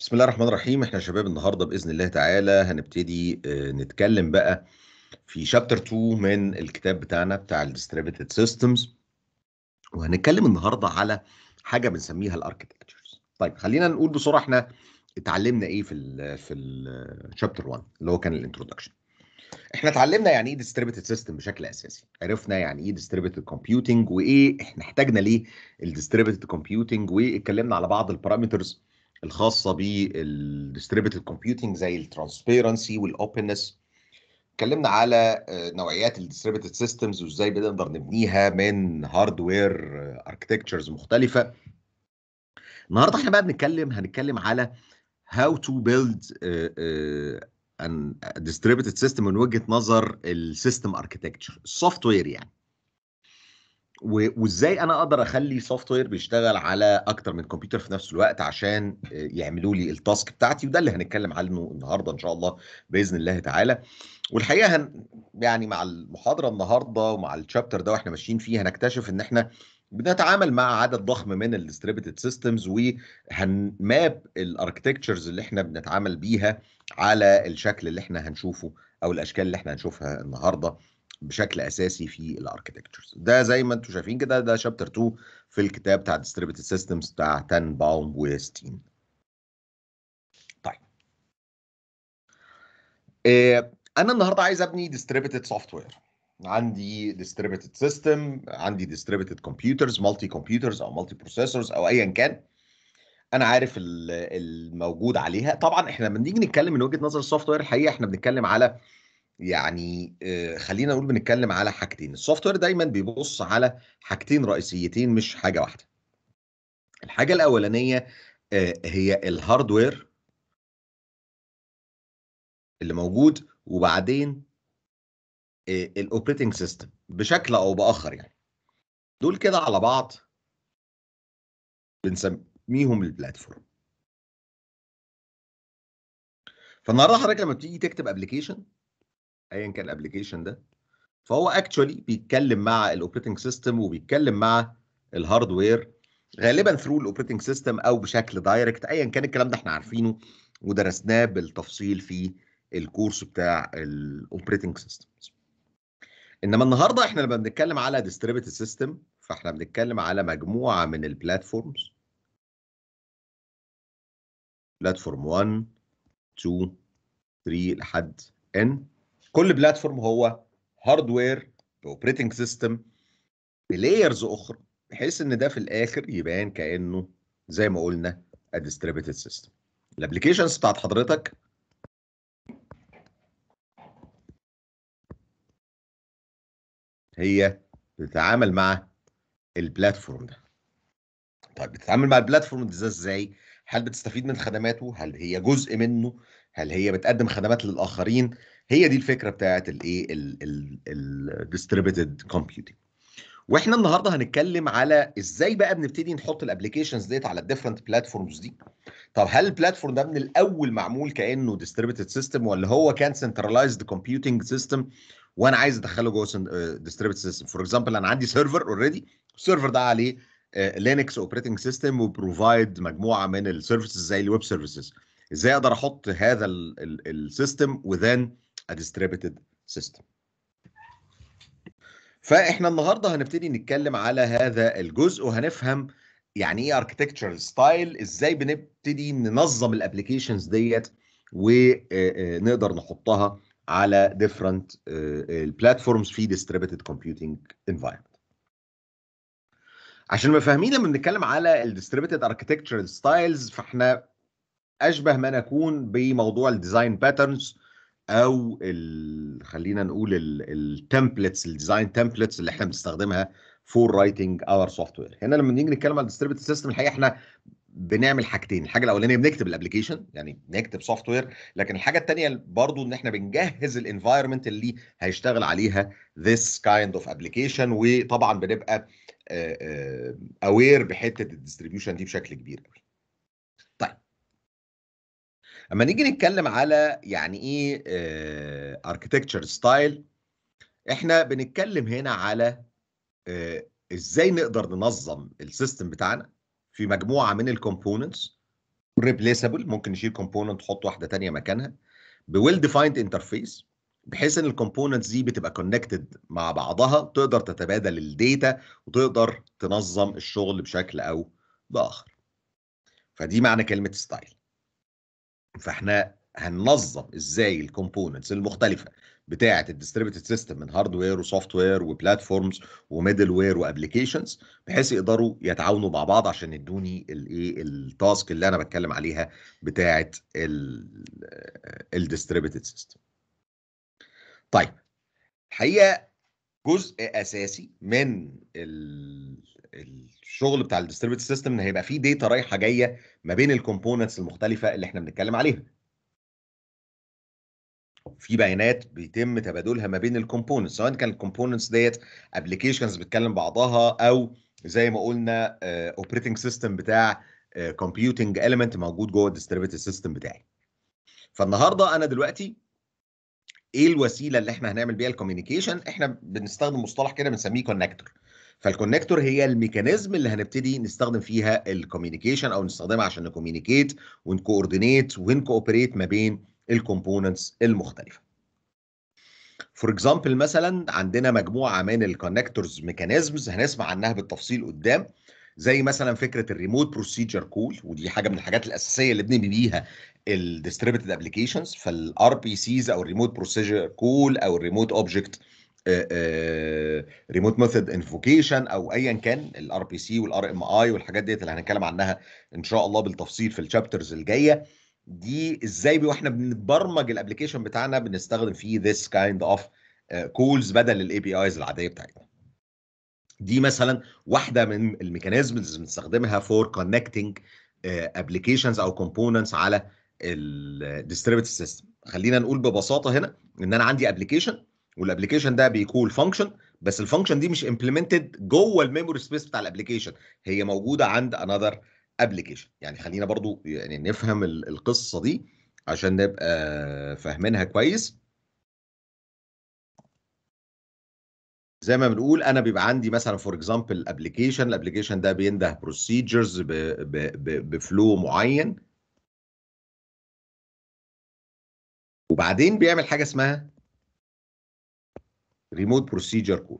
بسم الله الرحمن الرحيم احنا يا شباب النهارده باذن الله تعالى هنبتدي آه، نتكلم بقى في شابتر 2 من الكتاب بتاعنا بتاع الديستريبيوتد سيستمز وهنتكلم النهارده على حاجه بنسميها الاركتكتشرز طيب خلينا نقول بسرعه احنا اتعلمنا ايه في ال في الشابتر 1 اللي هو كان الانترودكشن احنا اتعلمنا يعني ايه ديستريبيوتد سيستم بشكل اساسي عرفنا يعني ايه ديستريبيوتد كومبيوتنج وايه احنا احتاجنا ليه الديستريبيوتد كومبيوتنج واتكلمنا على بعض البارامترز الخاصه بالديستريبيوتد كومبيوتنج زي الترانسبيرنسي والاوبنس اتكلمنا على آه، نوعيات الديستريبيوتد سيستمز وازاي بنقدر نبنيها من هاردوير اركتكتشرز مختلفه النهارده احنا بقى بنتكلم هنتكلم على how to build uh, uh, an distributed system من وجهه نظر السيستم اركتكتشر السوفت وير يعني و- وازاي انا اقدر اخلي سوفت وير بيشتغل على اكتر من كمبيوتر في نفس الوقت عشان آه، يعملوا لي التاسك بتاعتي وده اللي هنتكلم عنه النهارده ان شاء الله باذن الله تعالى والحقيقه هن يعني مع المحاضره النهارده ومع الشابتر ده واحنا ماشيين فيه هنكتشف ان احنا بنتعامل مع عدد ضخم من الديستريبيوتد سيستمز وهنماب الاركتكتشرز اللي احنا بنتعامل بيها على الشكل اللي احنا هنشوفه او الاشكال اللي احنا هنشوفها النهارده بشكل اساسي في الاركتكتشرز ده زي ما انتم شايفين كده ده شابتر 2 في الكتاب بتاع ديستريبيوتد سيستمز بتاع تان باوم وستين طيب إيه انا النهارده عايز ابني ديستريبيوتد سوفت وير عندي ديستريبيوتد سيستم عندي ديستريبيوتد كمبيوترز مالتي كمبيوترز او مالتي بروسيسورز او ايا كان انا عارف ال- الموجود عليها طبعا احنا لما نيجي نتكلم من وجهه نظر السوفت وير الحقيقه احنا بنتكلم على يعني آه، خلينا نقول بنتكلم على حاجتين السوفت وير دايما بيبص على حاجتين رئيسيتين مش حاجه واحده الحاجه الاولانيه آه، هي الهاردوير اللي موجود وبعدين الاوبريتنج سيستم بشكل او باخر يعني دول كده على بعض بنسميهم البلاتفورم فالنهارده حضرتك لما بتيجي تكتب ابلكيشن ايا كان الابلكيشن ده فهو اكشولي بيتكلم مع الاوبريتنج سيستم وبيتكلم مع الهاردوير غالبا ثرو الاوبريتنج سيستم او بشكل دايركت ايا كان الكلام ده احنا عارفينه ودرسناه بالتفصيل في الكورس بتاع الاوبريتنج سيستمز انما النهارده احنا لما بنتكلم على ديستريبيوتد سيستم فاحنا بنتكلم على مجموعه من البلاتفورمز بلاتفورم 1 2 3 لحد n كل بلاتفورم هو هاردوير باوبريتنج سيستم بلايرز اخرى بحيث ان ده في الاخر يبان كانه زي ما قلنا a distributed system الابلكيشنز بتاعت حضرتك هي بتتعامل مع البلاتفورم ده طيب بتتعامل مع البلاتفورم ده ازاي هل بتستفيد من خدماته هل هي جزء منه هل هي بتقدم خدمات للاخرين هي دي الفكره بتاعت الايه الديستريبيوتد كومبيوتنج واحنا النهارده هنتكلم على ازاي بقى بنبتدي نحط الابلكيشنز ديت على الديفرنت بلاتفورمز دي طب هل البلاتفورم ده من الاول معمول كانه ديستريبيوتد سيستم ولا هو كان سنترلايزد كومبيوتنج سيستم وانا عايز ادخله جوه ديستريبيوتد سيستم فور اكزامبل انا عندي سيرفر اوريدي السيرفر ده عليه لينكس اوبريتنج سيستم وبروفايد مجموعه من السيرفيسز زي الويب سيرفيسز ازاي اقدر احط هذا السيستم within a distributed system فاحنا النهارده هنبتدي نتكلم على هذا الجزء وهنفهم يعني ايه اركتكتشر ستايل ازاي بنبتدي ننظم الابلكيشنز ديت ونقدر نحطها على different البلاتفورمز في distributed computing environment عشان نبقى فاهمين لما بنتكلم على الديستريبيوتد اركتكتشر ستايلز فاحنا اشبه ما نكون بموضوع الديزاين باترنز او ال... خلينا نقول التمبلتس الديزاين تمبلتس اللي احنا بنستخدمها فور رايتنج اور سوفت وير هنا لما نيجي نتكلم على الديستريبيوتد سيستم الحقيقه احنا بنعمل حاجتين الحاجه الاولانيه بنكتب الابلكيشن يعني بنكتب سوفت وير لكن الحاجه الثانيه برضو ان احنا بنجهز الانفايرمنت اللي هيشتغل عليها this kind of application وطبعا بنبقى اوير بحته الديستريبيوشن دي بشكل كبير قوي طيب اما نيجي نتكلم على يعني ايه اركتكتشر ستايل احنا بنتكلم هنا على آه، ازاي نقدر ننظم السيستم بتاعنا في مجموعه من الكومبوننتس ريبليسبل ممكن نشيل كومبوننت نحط واحده ثانيه مكانها بويل ديفايند انترفيس بحيث ان الكومبوننتس دي بتبقى كونكتد مع بعضها تقدر تتبادل الداتا وتقدر تنظم الشغل بشكل او باخر فدي معنى كلمه ستايل فاحنا هننظم ازاي الكومبوننتس المختلفه بتاعه الديستريبيوتد سيستم من هاردوير وسوفت وير وبلاتفورمز وميدل وير وابلكيشنز بحيث يقدروا يتعاونوا مع بعض عشان يدوني الايه التاسك اللي انا بتكلم عليها بتاعه الديستريبيوتد سيستم طيب الحقيقه جزء اساسي من الشغل بتاع الديستريبيوتد سيستم ان هيبقى فيه داتا رايحه جايه ما بين الكومبوننتس المختلفه اللي احنا بنتكلم عليها في بيانات بيتم تبادلها ما بين الكومبوننتس سواء كان الكومبوننتس ديت ابلكيشنز بتكلم بعضها او زي ما قلنا اوبريتنج سيستم بتاع كومبيوتنج اليمنت موجود جوه الديستريبيوتد سيستم بتاعي فالنهارده انا دلوقتي ايه الوسيله اللي احنا هنعمل بيها الكوميونيكيشن احنا بنستخدم مصطلح كده بنسميه كونكتور فالكونكتور هي الميكانيزم اللي هنبتدي نستخدم فيها الكوميونيكيشن او نستخدمها عشان نكوميونيكيت ونكوردينيت ونكوبريت ما بين الكومبوننتس المختلفه فور اكزامبل مثلا عندنا مجموعه من الكونكتورز ميكانيزمز هنسمع عنها بالتفصيل قدام زي مثلا فكره الريموت بروسيجر كول ودي حاجه من الحاجات الاساسيه اللي بنبني بيها الديستريبيوتد ابلكيشنز فالار بي سيز او الريموت بروسيجر كول او الريموت اوبجكت ريموت ميثود انفوكيشن او ايا كان الار بي سي والار ام اي والحاجات ديت اللي هنتكلم عنها ان شاء الله بالتفصيل في الشابترز الجايه دي ازاي واحنا بنبرمج الابلكيشن بتاعنا بنستخدم فيه this kind of كولز بدل الاي بي ايز العاديه بتاعتنا دي مثلا واحده من الميكانيزمز اللي بنستخدمها فور كونكتنج ابلكيشنز او كومبوننتس على الديستريبيوتد سيستم خلينا نقول ببساطه هنا ان انا عندي ابلكيشن والابلكيشن ده بيكون فانكشن بس الفانكشن دي مش امبلمنتد جوه الميموري سبيس بتاع الابلكيشن هي موجوده عند انذر ابلكيشن يعني خلينا برضو يعني نفهم القصه دي عشان نبقى فاهمينها كويس زي ما بنقول انا بيبقى عندي مثلا فور اكزامبل ابلكيشن الابلكيشن ده بينده بروسيجرز بفلو معين وبعدين بيعمل حاجه اسمها ريموت بروسيجر كول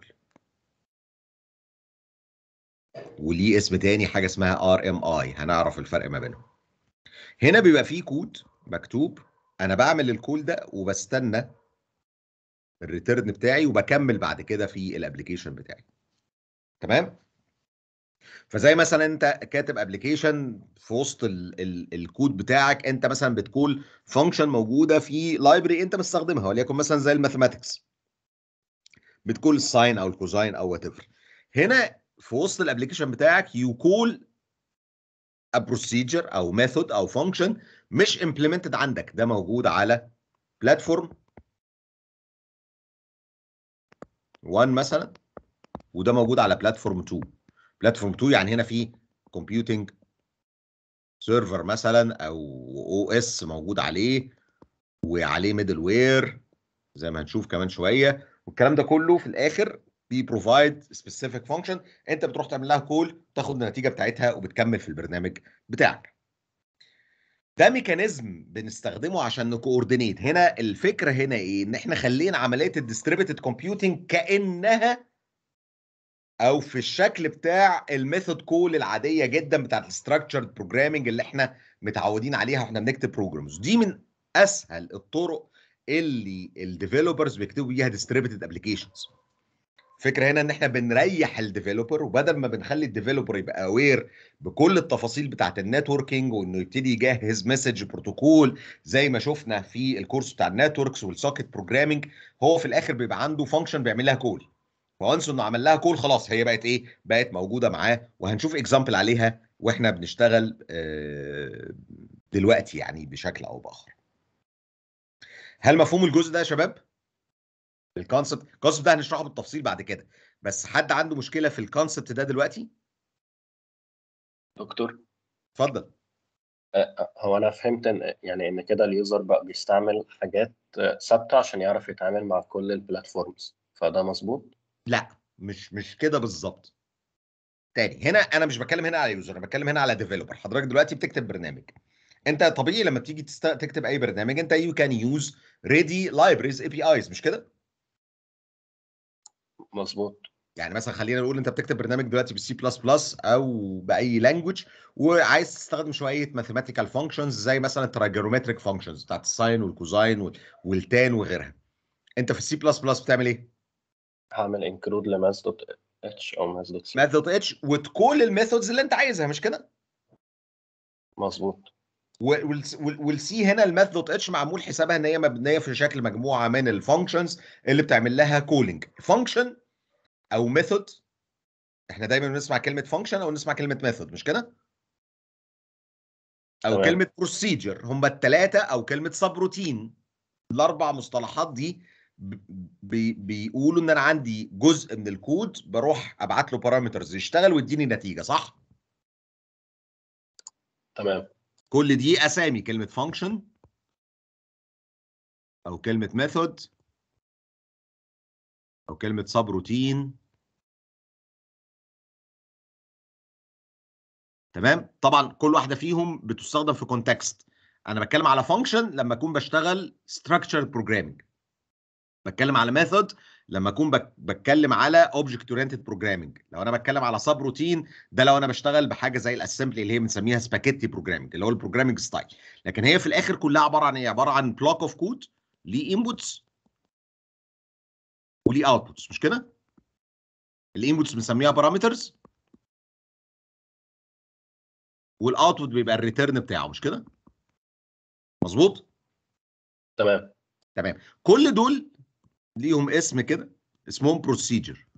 وليه اسم تاني حاجه اسمها ار ام اي هنعرف الفرق ما بينهم هنا بيبقى فيه كود مكتوب انا بعمل الكول ده وبستنى الريتيرن بتاعي وبكمل بعد كده في الابلكيشن بتاعي تمام فزي مثلا انت كاتب ابلكيشن في وسط ال ال الكود بتاعك انت مثلا بتقول فانكشن موجوده في لايبرري انت مستخدمها وليكن مثلا زي الماثيماتكس بتقول الساين او الكوزاين او وات هنا في وسط الابلكيشن بتاعك يو كول ا بروسيجر او ميثود او فانكشن مش امبلمنتد عندك ده موجود على بلاتفورم 1 مثلا وده موجود على بلاتفورم 2 بلاتفورم 2 يعني هنا في كومبيوتنج سيرفر مثلا او او اس موجود عليه وعليه ميدل وير زي ما هنشوف كمان شويه والكلام ده كله في الاخر بيبروفايد سبيسيفيك فانكشن انت بتروح تعمل لها كول تاخد النتيجه بتاعتها وبتكمل في البرنامج بتاعك ده ميكانيزم بنستخدمه عشان نكوردينيت هنا الفكره هنا ايه ان احنا خلينا عمليه الديستريبيوتد كومبيوتنج كانها او في الشكل بتاع الميثود كول العاديه جدا بتاعت الستراكشرد بروجرامنج اللي احنا متعودين عليها واحنا بنكتب بروجرامز دي من اسهل الطرق اللي الديفلوبرز بيكتبوا بيها ديستريبيوتد ابلكيشنز الفكره هنا ان احنا بنريح الديفلوبر وبدل ما بنخلي الديفلوبر يبقى اوير بكل التفاصيل بتاعه النتوركينج وانه يبتدي يجهز مسج بروتوكول زي ما شفنا في الكورس بتاع النتوركس والسوكيت بروجرامنج هو في الاخر بيبقى عنده فانكشن بيعمل لها كول فانس انه عمل لها كول خلاص هي بقت ايه بقت موجوده معاه وهنشوف اكزامبل عليها واحنا بنشتغل دلوقتي يعني بشكل او باخر هل مفهوم الجزء ده يا شباب الكونسبت الكونسبت ده هنشرحه بالتفصيل بعد كده بس حد عنده مشكله في الكونسبت ده دلوقتي دكتور اتفضل هو انا فهمت ان يعني ان كده اليوزر بقى بيستعمل حاجات ثابته عشان يعرف يتعامل مع كل البلاتفورمز فده مظبوط لا مش مش كده بالظبط تاني هنا انا مش بتكلم هنا على يوزر انا بتكلم هنا على ديفلوبر حضرتك دلوقتي بتكتب برنامج انت طبيعي لما بتيجي تست... تكتب اي برنامج انت يو كان يوز ريدي لايبريز اي بي ايز مش كده مظبوط يعني مثلا خلينا نقول انت بتكتب برنامج دلوقتي بالسي بلس بلس او باي لانجوج وعايز تستخدم شويه ماثيماتيكال فانكشنز زي مثلا التراجرومتريك فانكشنز بتاعت الساين والكوزاين وال- والتان وغيرها انت في السي بلس بلس بتعمل ايه؟ هعمل انكلود لماس دوت اتش او ماس دوت سي ماث دوت اتش وتكول الميثودز اللي انت عايزها مش كده؟ مظبوط والسي هنا الماث دوت اتش معمول حسابها ان هي مبنيه في شكل مجموعه من الفانكشنز اللي بتعمل لها كولينج فانكشن او ميثود احنا دايما بنسمع كلمه فانكشن او نسمع كلمه ميثود مش كده او تمام. كلمه بروسيجر هم الثلاثه او كلمه سب روتين الاربع مصطلحات دي ب- بي بيقولوا ان انا عندي جزء من الكود بروح ابعت له بارامترز يشتغل ويديني نتيجه صح تمام كل دي اسامي كلمه فانكشن او كلمه ميثود او كلمه سب روتين تمام طبعا كل واحده فيهم بتستخدم في كونتكست انا بتكلم على فانكشن لما اكون بشتغل structured programming بتكلم على ميثود لما اكون بك- بتكلم على اوبجكت اورينتد بروجرامنج لو انا بتكلم على سب روتين ده لو انا بشتغل بحاجه زي الاسمبلي اللي هي بنسميها سباكيتي بروجرامنج اللي هو البروجرامنج ستايل لكن هي في الاخر كلها عباره عن ايه عباره عن بلوك اوف كود ليه انبوتس وليه اوتبوتس مش كده الانبوتس بنسميها بارامترز والاوتبوت بيبقى الريتيرن بتاعه مش كده مظبوط تمام تمام كل دول ليهم اسم كده اسمهم بروسيجر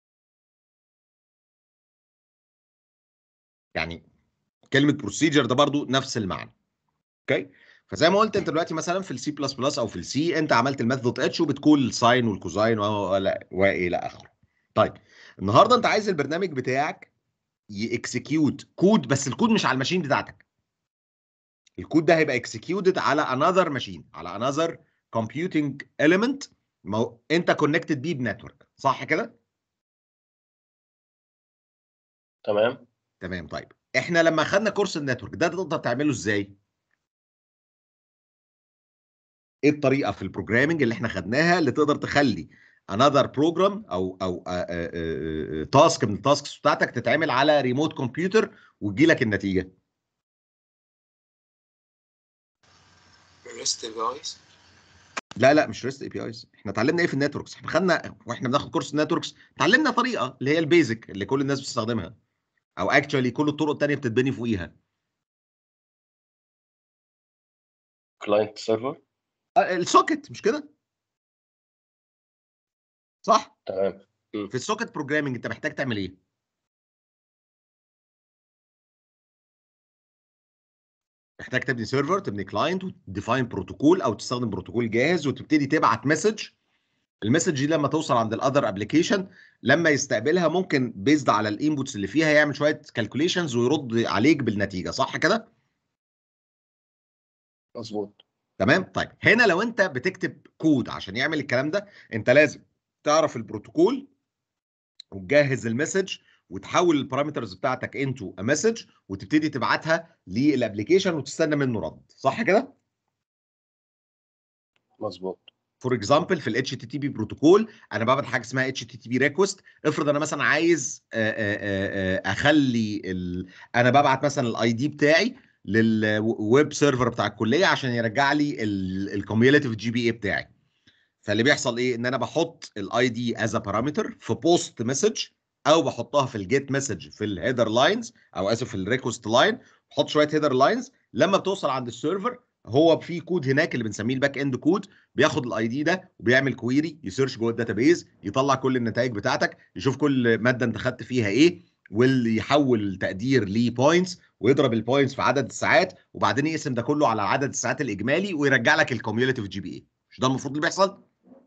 يعني كلمه بروسيجر ده برضو نفس المعنى اوكي فزي ما قلت انت دلوقتي مثلا في السي بلس بلس او في السي انت عملت الماث دوت اتش وبتكول الساين والكوزاين و- ولا- والى اخره طيب النهارده انت عايز البرنامج بتاعك يكسكيوت كود بس الكود مش على الماشين بتاعتك الكود ده هيبقى اكسكيوتد على انذر ماشين على انذر كومبيوتنج element ما هو انت كونكتد بيه بنتورك صح كده تمام تمام طيب احنا لما خدنا كورس النتورك ده تقدر تعمله ازاي ايه الطريقه في البروجرامنج اللي احنا خدناها اللي تقدر تخلي another program او او تاسك من التاسكس بتاعتك تتعمل على ريموت كمبيوتر وتجي لك النتيجه REST APIs لا لا مش ريست اي بي ايز احنا اتعلمنا ايه في النتوركس احنا خدنا واحنا بناخد كورس النتوركس اتعلمنا طريقه اللي هي البيزك اللي كل الناس بتستخدمها او اكشولي كل الطرق التانيه بتتبني فوقيها كلاينت سيرفر آه، السوكت مش كده صح تمام في السوكت بروجرامنج انت محتاج تعمل ايه محتاج تبني سيرفر تبني كلاينت وتديفاين بروتوكول او تستخدم بروتوكول جاهز وتبتدي تبعت مسج المسج دي لما توصل عند الاذر ابلكيشن لما يستقبلها ممكن بيزد على الانبوتس اللي فيها يعمل شويه كالكوليشنز ويرد عليك بالنتيجه صح كده مظبوط تمام طيب هنا لو انت بتكتب كود عشان يعمل الكلام ده انت لازم تعرف البروتوكول وتجهز المسج وتحول البارامترز بتاعتك انتو ا مسج وتبتدي تبعتها للابلكيشن وتستنى منه رد صح كده مظبوط فور اكزامبل في الاتش تي تي بي بروتوكول انا بعمل حاجه اسمها اتش تي تي بي ريكوست افرض انا مثلا عايز آه، آه، آه، اخلي ال... انا ببعت مثلا الاي دي بتاعي للويب سيرفر بتاع الكليه عشان يرجع لي الكوميوليتيف جي بي اي بتاعي فاللي بيحصل ايه ان انا بحط الاي دي از ا بارامتر في بوست مسج او بحطها في الجيت مسج في الهيدر لاينز او اسف في الريكوست لاين بحط شويه هيدر لاينز لما بتوصل عند السيرفر هو في كود هناك اللي بنسميه الباك اند كود بياخد الاي دي ده وبيعمل كويري يسيرش جوه الداتابيز يطلع كل النتائج بتاعتك يشوف كل ماده انت خدت فيها ايه واللي يحول التقدير لبوينتس ويضرب البوينتس في عدد الساعات وبعدين يقسم ده كله على عدد الساعات الاجمالي ويرجع لك الكوميوليتيف جي بي اي مش ده المفروض اللي بيحصل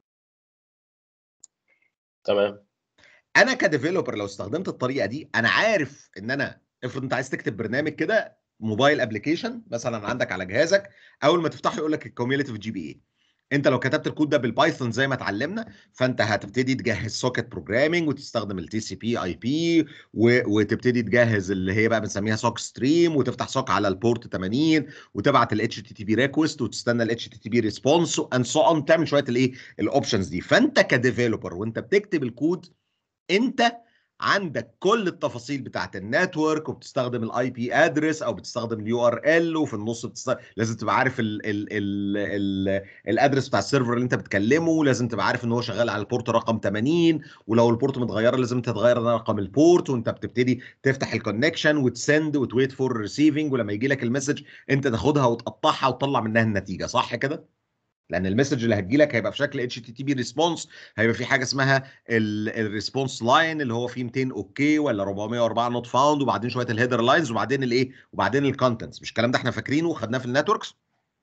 تمام انا كديفيلوبر لو استخدمت الطريقه دي انا عارف ان انا افرض انت عايز تكتب برنامج كده موبايل ابلكيشن مثلا عندك على جهازك اول ما تفتحه يقول لك الكوميوليتيف جي بي اي انت لو كتبت الكود ده بالبايثون زي ما اتعلمنا فانت هتبتدي تجهز سوكت بروجرامنج وتستخدم التي سي بي اي بي وتبتدي تجهز اللي هي بقى بنسميها سوك ستريم وتفتح سوك على البورت 80 وتبعت الاتش تي تي بي ريكوست وتستنى الاتش تي تي بي ريسبونس اند سو اون تعمل شويه الايه الاوبشنز دي فانت كديفيلوبر وانت بتكتب الكود انت عندك كل التفاصيل بتاعت النتورك وبتستخدم الاي بي ادرس او بتستخدم اليو ار ال وفي النص بتستخدم لازم تبقى عارف ال ال ال ال الادرس بتاع السيرفر اللي انت بتكلمه لازم تبقى عارف ان هو شغال على البورت رقم 80 ولو البورت متغيره لازم انت تغير رقم البورت وانت بتبتدي تفتح الكونكشن وتسند وتويت فور ريسيفنج ولما يجي لك المسج انت تاخدها وتقطعها وتطلع منها النتيجه صح كده؟ لان المسج اللي هتجي لك هيبقى في شكل اتش تي تي بي ريسبونس هيبقى في حاجه اسمها الريسبونس لاين اللي هو فيه 200 اوكي ولا 404 نوت فاوند وبعدين شويه الهيدر لاينز وبعدين الايه وبعدين الكونتنتس مش الكلام ده احنا فاكرينه وخدناه في النتوركس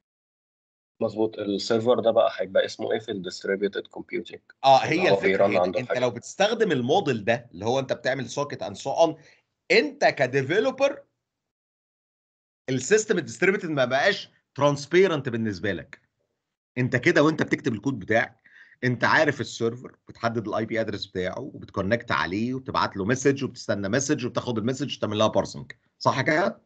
مظبوط السيرفر ده بقى هيبقى اسمه ايه في الديستريبيوتد كومبيوتنج اه هي هو الفكره بيرن هنا عنده انت حاجة. لو بتستخدم الموديل ده اللي هو انت بتعمل سوكت اند سو اون انت كديفلوبر السيستم الديستريبيوتد ما بقاش ترانسبيرنت بالنسبه لك انت كده وانت بتكتب الكود بتاعك انت عارف السيرفر بتحدد الاي بي ادرس بتاعه وبتكونكت عليه وبتبعت له مسج وبتستنى مسج وبتاخد المسج وتعمل لها بارسنج صح كده؟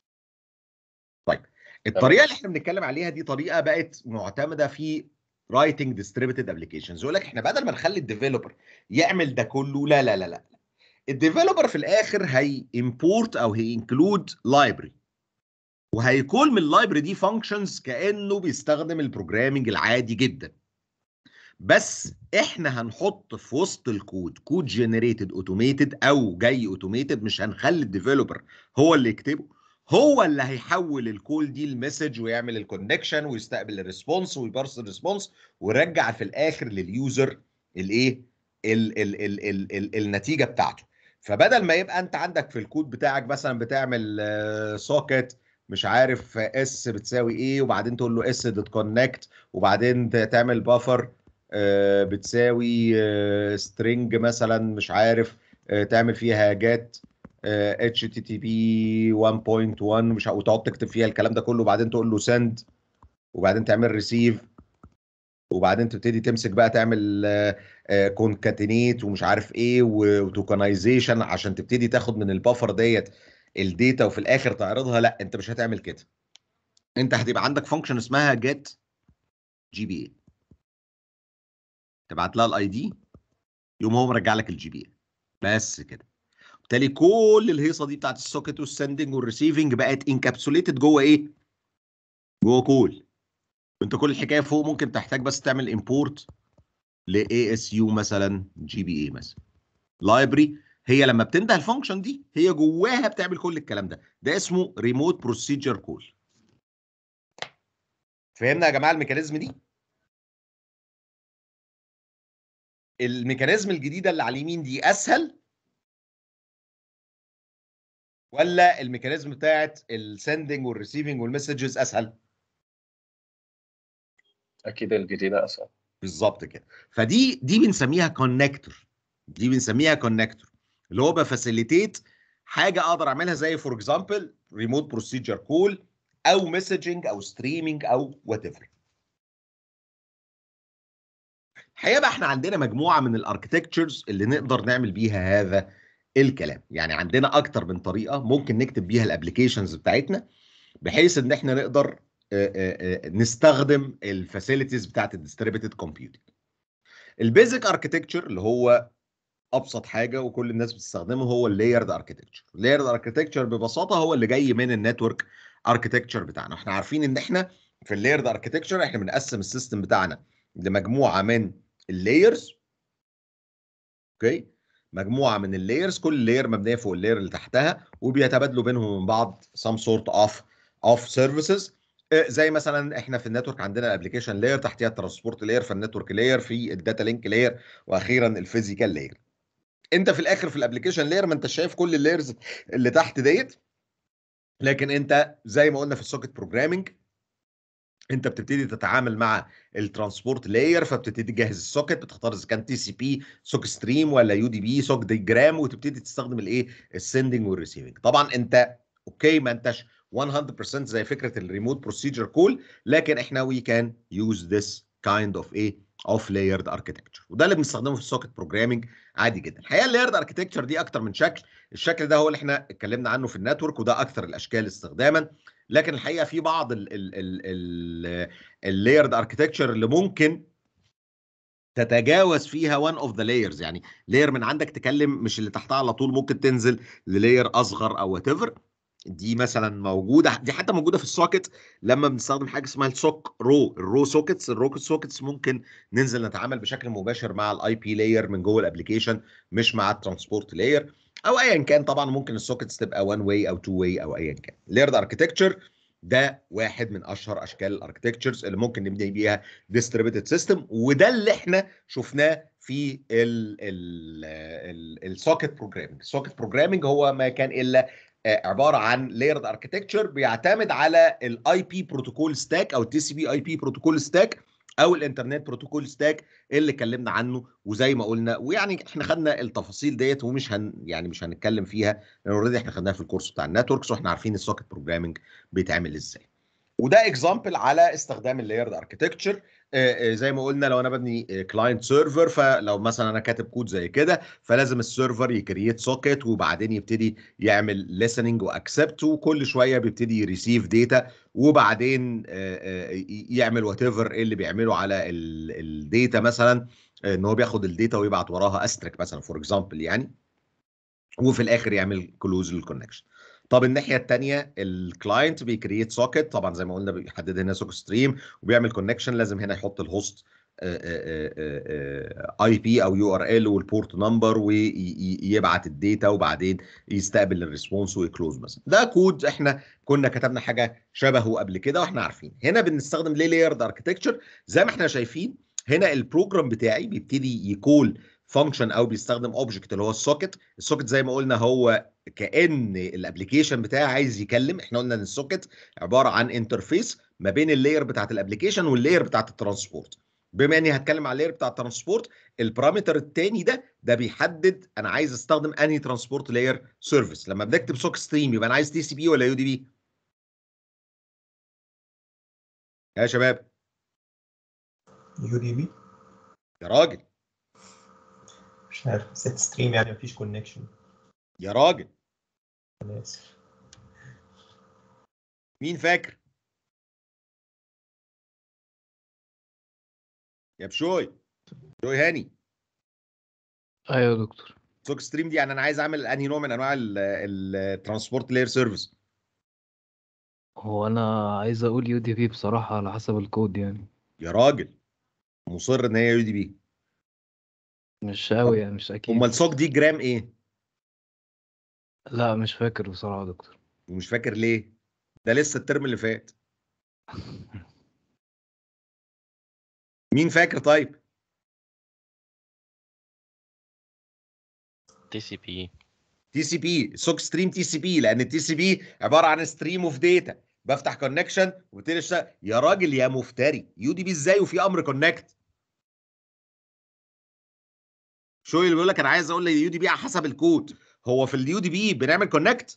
طيب الطريقه اللي احنا بنتكلم عليها دي طريقه بقت معتمده في رايتنج ديستريبيوتد ابلكيشنز يقول لك احنا بدل ما نخلي الديفلوبر يعمل ده كله لا لا لا لا الديفلوبر في الاخر هي امبورت او هي انكلود لايبرري وهيكون من اللايبرري دي فانكشنز كانه بيستخدم البروجرامنج العادي جدا بس احنا هنحط في وسط الكود كود جنريتد اوتوميتد او جاي اوتوميتد مش هنخلي الديفلوبر هو اللي يكتبه هو اللي هيحول الكول دي المسج ويعمل الكونكشن ويستقبل الريسبونس ويبارس الريسبونس ويرجع في الاخر لليوزر الايه ال ال ال ال ال النتيجه بتاعته فبدل ما يبقى انت عندك في الكود بتاعك مثلا بتعمل سوكت مش عارف اس بتساوي ايه وبعدين تقول له اس دوت كونكت وبعدين ت- تعمل بافر بتساوي سترينج مثلا مش عارف آه، تعمل فيها جات اتش تي تي بي 1.1 مش ع- وتقعد تكتب فيها الكلام ده كله وبعدين تقول له سند وبعدين تعمل ريسيف وبعدين تبتدي تمسك بقى تعمل كونكاتينيت ومش عارف ايه وتوكنايزيشن عشان تبتدي تاخد من البافر ديت الداتا وفي الاخر تعرضها لا انت مش هتعمل كده انت هتبقى عندك فانكشن اسمها جيت جي بي اي تبعت لها الاي دي يقوم هو مرجع لك الجي بي اي بس كده بالتالي كل الهيصه دي بتاعت السوكت والسندنج والريسيفنج بقت انكابسوليتد جوه ايه؟ جوه كول انت كل الحكايه فوق ممكن تحتاج بس تعمل امبورت ل اس يو مثلا جي بي اي مثلا لايبرري هي لما بتنده الفانكشن دي هي جواها بتعمل كل الكلام ده ده اسمه ريموت بروسيجر كول فهمنا يا جماعه الميكانيزم دي الميكانيزم الجديده اللي على اليمين دي اسهل ولا الميكانيزم بتاعت السندنج والريسيفنج والمسجز اسهل اكيد الجديده اسهل بالظبط كده فدي دي بنسميها كونكتور دي بنسميها كونكتور اللي هو بفاسيليتيت حاجه اقدر اعملها زي فور اكزامبل ريموت بروسيجر كول او مسجنج او ستريمينج او وات ايفر الحقيقه بقى احنا عندنا مجموعه من الاركتكتشرز اللي نقدر نعمل بيها هذا الكلام يعني عندنا اكتر من طريقه ممكن نكتب بيها الابلكيشنز بتاعتنا بحيث ان احنا نقدر آه، آه، آه، نستخدم الفاسيلتيز بتاعت الديستريبيوتد كومبيوتنج البيزك اركتكتشر اللي هو ابسط حاجه وكل الناس بتستخدمه هو اللايرد اركتكتشر اللايرد اركتكتشر ببساطه هو اللي جاي من النتورك اركتكتشر بتاعنا احنا عارفين ان احنا في اللايرد اركتكتشر احنا بنقسم السيستم بتاعنا لمجموعه من اللايرز اوكي مجموعه من اللايرز كل لاير مبنيه فوق اللاير اللي تحتها وبيتبادلوا بينهم من بعض some sort of of services آه، زي مثلا احنا في النتورك عندنا الابلكيشن لاير تحتها الترانسبورت لاير فالنتورك لاير في الداتا لينك لاير واخيرا الفيزيكال لاير انت في الاخر في الابلكيشن لاير ما انت شايف كل اللايرز اللي تحت ديت لكن انت زي ما قلنا في السوكت بروجرامنج انت بتبتدي تتعامل مع الترانسبورت لاير فبتبتدي تجهز السوكت بتختار اذا كان تي سي بي سوك ستريم ولا يو دي بي سوك ديجرام وتبتدي تستخدم الايه السندنج والريسيفنج طبعا انت اوكي ما انتش 100% زي فكره الريموت بروسيجر كول لكن احنا وي كان يوز ذس kind of ايه اوف لايرد اركتكتشر وده اللي بنستخدمه في السوكت بروجرامنج عادي جدا الحقيقه اللايرد اركتكتشر دي اكتر من شكل الشكل ده هو اللي احنا اتكلمنا عنه في النتورك وده اكثر الاشكال استخداما لكن الحقيقه في بعض اللايرد اركتكتشر اللي ممكن تتجاوز فيها وان اوف ذا لايرز يعني لاير من عندك تكلم مش اللي تحتها على طول ممكن تنزل للاير اصغر او وات ايفر دي مثلا موجوده دي حتى موجوده في السوكت لما بنستخدم حاجه اسمها السوك رو الرو سوكتس الرو سوكتس ممكن ننزل نتعامل بشكل مباشر مع الاي بي لاير من جوه الابلكيشن مش مع الترانسبورت لاير او ايا كان طبعا ممكن السوكتس تبقى 1 واي او 2 واي او ايا كان لايرد اركتكتشر ده واحد من اشهر اشكال الاركتكتشرز اللي ممكن نبني بيها ديستريبيوتد سيستم وده اللي احنا شفناه في السوكت بروجرامنج السوكت بروجرامنج هو ما كان الا عباره عن لايرد اركتكتشر بيعتمد على الاي بي بروتوكول ستاك او التي سي بي اي بي بروتوكول ستاك او الانترنت بروتوكول ستاك اللي اتكلمنا عنه وزي ما قلنا ويعني احنا خدنا التفاصيل ديت ومش هن يعني مش هنتكلم فيها لان اوريدي احنا خدناها في الكورس بتاع النتوركس واحنا عارفين السوكت بروجرامنج بيتعمل ازاي وده اكزامبل على استخدام اللايرد اركتكتشر زي ما قلنا لو انا ببني كلاينت سيرفر فلو مثلا انا كاتب كود زي كده فلازم السيرفر يكريت سوكت وبعدين يبتدي يعمل listening واكسبت وكل شويه بيبتدي يريسيف داتا وبعدين يعمل وات ايفر اللي بيعمله على الداتا مثلا ان هو بياخد الداتا ويبعت وراها استرك مثلا فور اكزامبل يعني وفي الاخر يعمل كلوز للكونكشن طب الناحيه الثانيه الكلاينت بيكريت سوكت طبعا زي ما قلنا بيحدد هنا سوك ستريم وبيعمل كونكشن لازم هنا يحط الهوست اي بي او يو ار ال والبورت نمبر ويبعت الداتا وبعدين يستقبل الريسبونس ويكلوز مثلا ده كود احنا كنا كتبنا حاجه شبهه قبل كده واحنا عارفين هنا بنستخدم ليه لايرد اركتكتشر زي ما احنا شايفين هنا البروجرام بتاعي بيبتدي يكول فانكشن او بيستخدم اوبجكت اللي هو السوكت السوكت زي ما قلنا هو كان الابلكيشن بتاعي عايز يكلم احنا قلنا ان السوكت عباره عن انترفيس ما بين اللاير بتاعت الابلكيشن واللاير بتاعت الترانسبورت بما اني هتكلم على اللاير بتاع الترانسبورت البارامتر الثاني ده ده بيحدد انا عايز استخدم انهي ترانسبورت لاير سيرفيس لما بنكتب سوك ستريم يبقى انا عايز تي سي بي ولا يو دي بي يا شباب يو دي بي يا راجل مش عارف ست ستريم يعني مفيش كونكشن يا راجل انا اسف مين فاكر يا بشوي بشوي هاني ايوه يا دكتور سوك ستريم دي يعني انا عايز اعمل انهي نوع من انواع الترانسبورت لاير سيرفيس هو انا عايز اقول يو دي بي بصراحة على حسب الكود يعني يا راجل مصر ان هي يو دي بي مش قوي يعني مش اكيد امال سوك دي جرام ايه لا مش فاكر بصراحة يا دكتور ومش فاكر ليه ده لسه الترم اللي فات مين فاكر طيب تي سي بي تي سي بي سوك ستريم تي سي بي لان التي سي بي عباره عن ستريم اوف داتا بفتح كونكشن وببتدي اشتغل يا راجل يا مفتري يو دي بي ازاي وفي امر كونكت شو اللي بيقول لك انا عايز اقول يو دي بي على حسب الكود هو في اليو دي بي بنعمل كونكت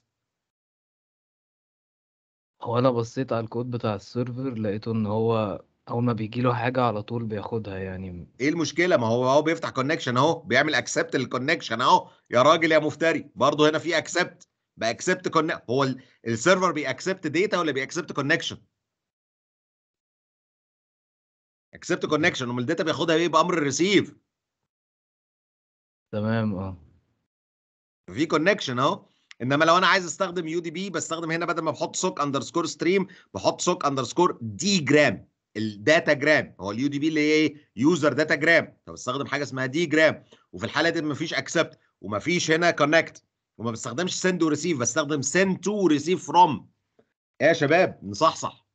هو انا بصيت على الكود بتاع السيرفر لقيته ان هو اول ما بيجي له حاجة على طول بياخدها يعني ايه المشكله ما هو هو بيفتح كونكشن اهو بيعمل اكسبت للكونكشن اهو يا راجل يا مفتري برضه هنا في اكسبت باكسبت كونكت هو ال- السيرفر بيأكسبت داتا ولا بيأكسبت كونكشن اكسبت كونكشن امال الداتا بياخدها ايه بامر الريسيف تمام اه في كونكشن اهو انما لو انا عايز استخدم يو دي بي بستخدم هنا بدل ما بحط سوك اندرسكور ستريم بحط سوك اندرسكور دي جرام الداتا جرام هو اليو دي بي اللي هي ايه يوزر داتا جرام فبستخدم حاجه اسمها دي جرام وفي الحاله دي مفيش اكسبت ومفيش هنا كونكت وما بستخدمش سند وريسيف بستخدم سند تو ريسيف فروم ايه يا شباب نصحصح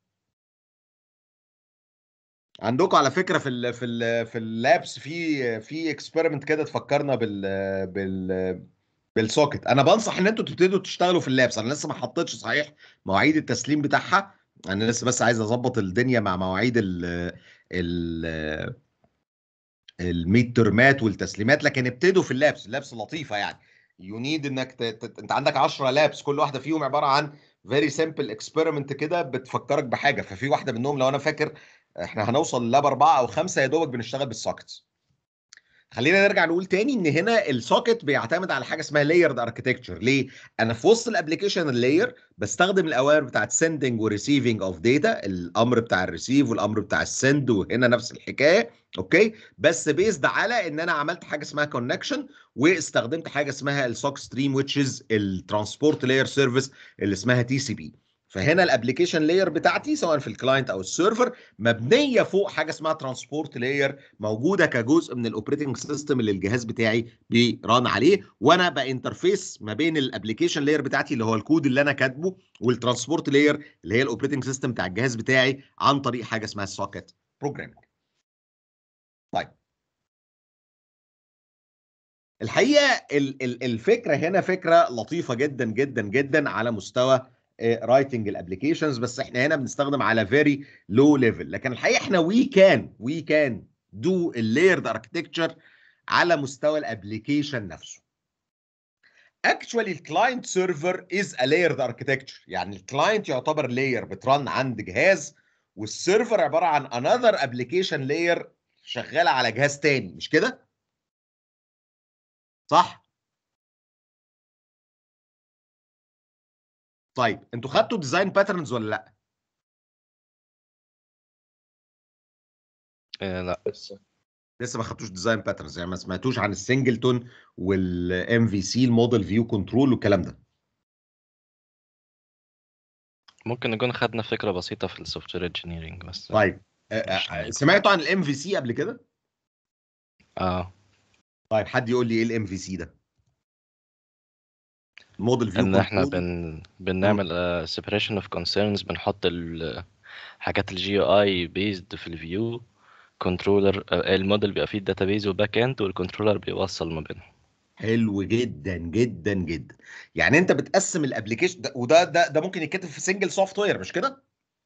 عندكم على فكره في ال في ال في اللابس في في اكسبيرمنت كده تفكرنا بال بال بالسوكت انا بنصح ان انتوا تبتدوا تشتغلوا في اللابس انا لسه ما حطيتش صحيح مواعيد التسليم بتاعها انا لسه بس عايز اظبط الدنيا مع مواعيد ال ال الميد ترمات والتسليمات لكن ابتدوا في اللابس اللابس لطيفه يعني يو نيد انك ت... ت... انت عندك 10 لابس كل واحده فيهم عباره عن فيري سمبل اكسبيرمنت كده بتفكرك بحاجه ففي واحده منهم لو انا فاكر احنا هنوصل لاب اربعه او خمسه يا دوبك بنشتغل بالسوكتس خلينا نرجع نقول تاني ان هنا السوكت بيعتمد على حاجه اسمها لايرد اركتكتشر ليه انا في وسط الابلكيشن اللاير بستخدم الاوامر بتاعت سندنج وريسيفنج اوف داتا الامر بتاع الريسيف والامر بتاع السند وهنا نفس الحكايه اوكي بس بيزد على ان انا عملت حاجه اسمها كونكشن واستخدمت حاجه اسمها السوك ستريم which is الترانسبورت لاير سيرفيس اللي اسمها تي سي بي فهنا الابلكيشن لاير بتاعتي سواء في الكلاينت او السيرفر مبنيه فوق حاجه اسمها ترانسبورت لاير موجوده كجزء من الاوبريتنج سيستم اللي الجهاز بتاعي بيران عليه وانا بانترفيس ما بين الابلكيشن لاير بتاعتي اللي هو الكود اللي انا كاتبه والترانسبورت لاير اللي هي الاوبريتنج سيستم بتاع الجهاز بتاعي عن طريق حاجه اسمها السوكت بروجرامينج طيب الحقيقه ال- ال- الفكره هنا فكره لطيفه جدا جدا جدا على مستوى رايتنج الابلكيشنز بس احنا هنا بنستخدم على فيري لو ليفل لكن الحقيقه احنا وي كان وي كان دو اللايرد اركتكتشر على مستوى الابلكيشن نفسه actually الكلاينت سيرفر از a layered architecture يعني الكلاينت يعتبر لاير بترن عند جهاز والسيرفر عباره عن another application layer شغاله على جهاز تاني مش كده صح طيب انتوا خدتوا ديزاين باترنز ولا لا آه لا لسه لسه ما خدتوش ديزاين باترنز يعني ما سمعتوش عن السنجلتون والام في سي الموديل فيو كنترول والكلام ده ممكن نكون خدنا فكرة بسيطة في السوفت وير انجينيرنج بس طيب آه، مش آه، عارف. سمعتوا عن الام في سي قبل كده اه طيب حد يقول لي ايه الام في سي ده الموديل فيو ان احنا كنترول بن بنعمل uh, separation of concerns بنحط ال- حاجات الجي او اي بيزد في الفيو كنترولر الموديل بيبقى فيه داتابيز وباك اند والكنترولر بيوصل ما بينهم حلو جدا جدا جدا يعني انت بتقسم الابلكيشن ده وده ده ده ممكن يتكتب في سنجل سوفت وير مش كده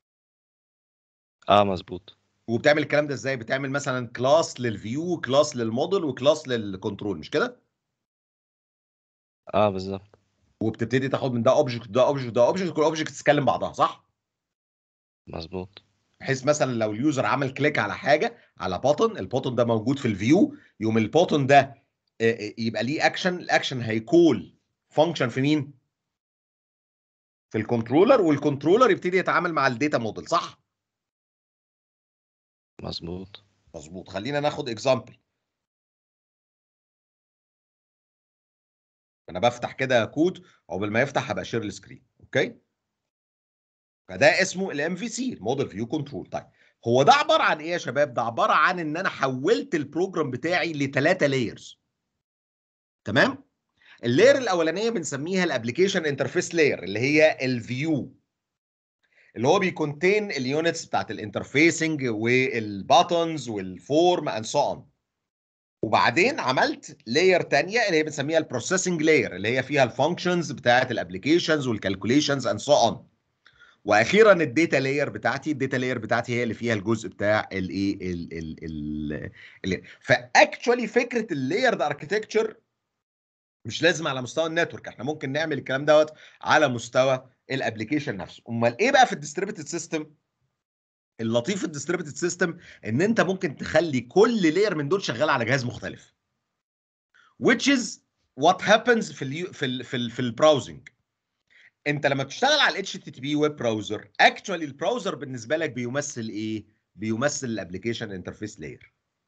اه مظبوط وبتعمل الكلام ده ازاي بتعمل مثلا كلاس للفيو كلاس للموديل وكلاس للكنترول مش كده اه بالظبط وبتبتدي تاخد من ده اوبجكت ده اوبجكت ده اوبجكت كل اوبجكت تتكلم بعضها صح مظبوط بحيث مثلا لو اليوزر عمل كليك على حاجه على بوتن البوتن ده موجود في الفيو يوم البوتن ده آه، آه، يبقى ليه اكشن الاكشن هيكول فانكشن في مين في الكنترولر والكنترولر يبتدي يتعامل مع الداتا موديل صح مظبوط مظبوط خلينا ناخد اكزامبل انا بفتح كده كود عقبال ما يفتح هبقى شير السكرين اوكي فده اسمه الام في سي الموديل فيو كنترول طيب هو ده عباره عن ايه يا شباب ده عباره عن ان انا حولت البروجرام بتاعي لثلاثه لايرز تمام اللاير الاولانيه بنسميها الابلكيشن انترفيس لاير اللي هي الفيو اللي هو بيكونتين اليونتس بتاعت الانترفيسنج والباتونز والفورم اند سو اون وبعدين عملت لاير تانية اللي هي بنسميها البروسيسنج لاير اللي هي فيها الفانكشنز بتاعت الابلكيشنز والكالكوليشنز اند سو اون واخيرا الداتا لاير بتاعتي الداتا لاير بتاعتي هي اللي فيها الجزء بتاع الايه ال ال ال ال فاكشولي فكره اللايرد اركتكتشر مش لازم على مستوى النتورك احنا ممكن نعمل الكلام دوت على مستوى الابلكيشن نفسه امال ايه بقى في الديستريبيوتد سيستم اللطيف في الديستريبيوتد سيستم ان انت ممكن تخلي كل لاير من دول شغال على جهاز مختلف which is what happens في ال في ال في, ال في البراوزنج انت لما بتشتغل على الاتش تي تي بي ويب براوزر اكشوالي البراوزر بالنسبه لك بيمثل ايه بيمثل الابلكيشن انترفيس لاير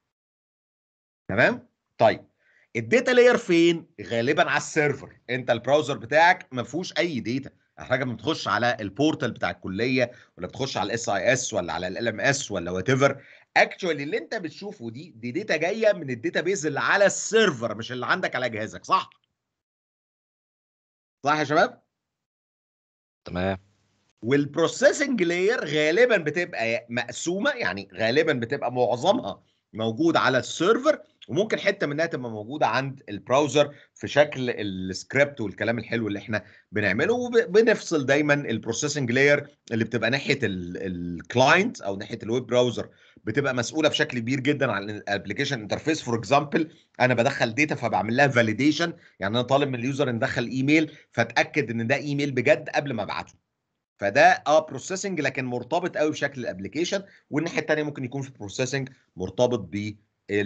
تمام طيب الداتا لاير فين غالبا على السيرفر انت البراوزر بتاعك ما فيهوش اي داتا حاجه ما بتخش على البورتال بتاع الكليه ولا بتخش على الاس اي اس ولا على ال ام اس ولا وات ايفر اكشوالي اللي انت بتشوفه دي دي داتا جايه من الداتا بيز اللي على السيرفر مش اللي عندك على جهازك صح صح يا شباب تمام والبروسيسنج لاير غالبا بتبقى مقسومه يعني غالبا بتبقى معظمها موجود على السيرفر وممكن حته منها تبقى موجوده عند البراوزر في شكل السكريبت والكلام الحلو اللي احنا بنعمله وبنفصل دايما البروسيسنج لاير اللي بتبقى ناحيه الكلاينت او ناحيه الويب براوزر بتبقى مسؤوله بشكل كبير جدا عن الابلكيشن انترفيس فور اكزامبل انا بدخل داتا فبعمل لها فاليديشن يعني انا طالب من اليوزر ندخل ايميل فاتاكد ان ده ايميل بجد قبل ما ابعته فده اه بروسيسنج لكن مرتبط قوي بشكل الابلكيشن والناحيه الثانيه ممكن يكون في بروسيسنج مرتبط ب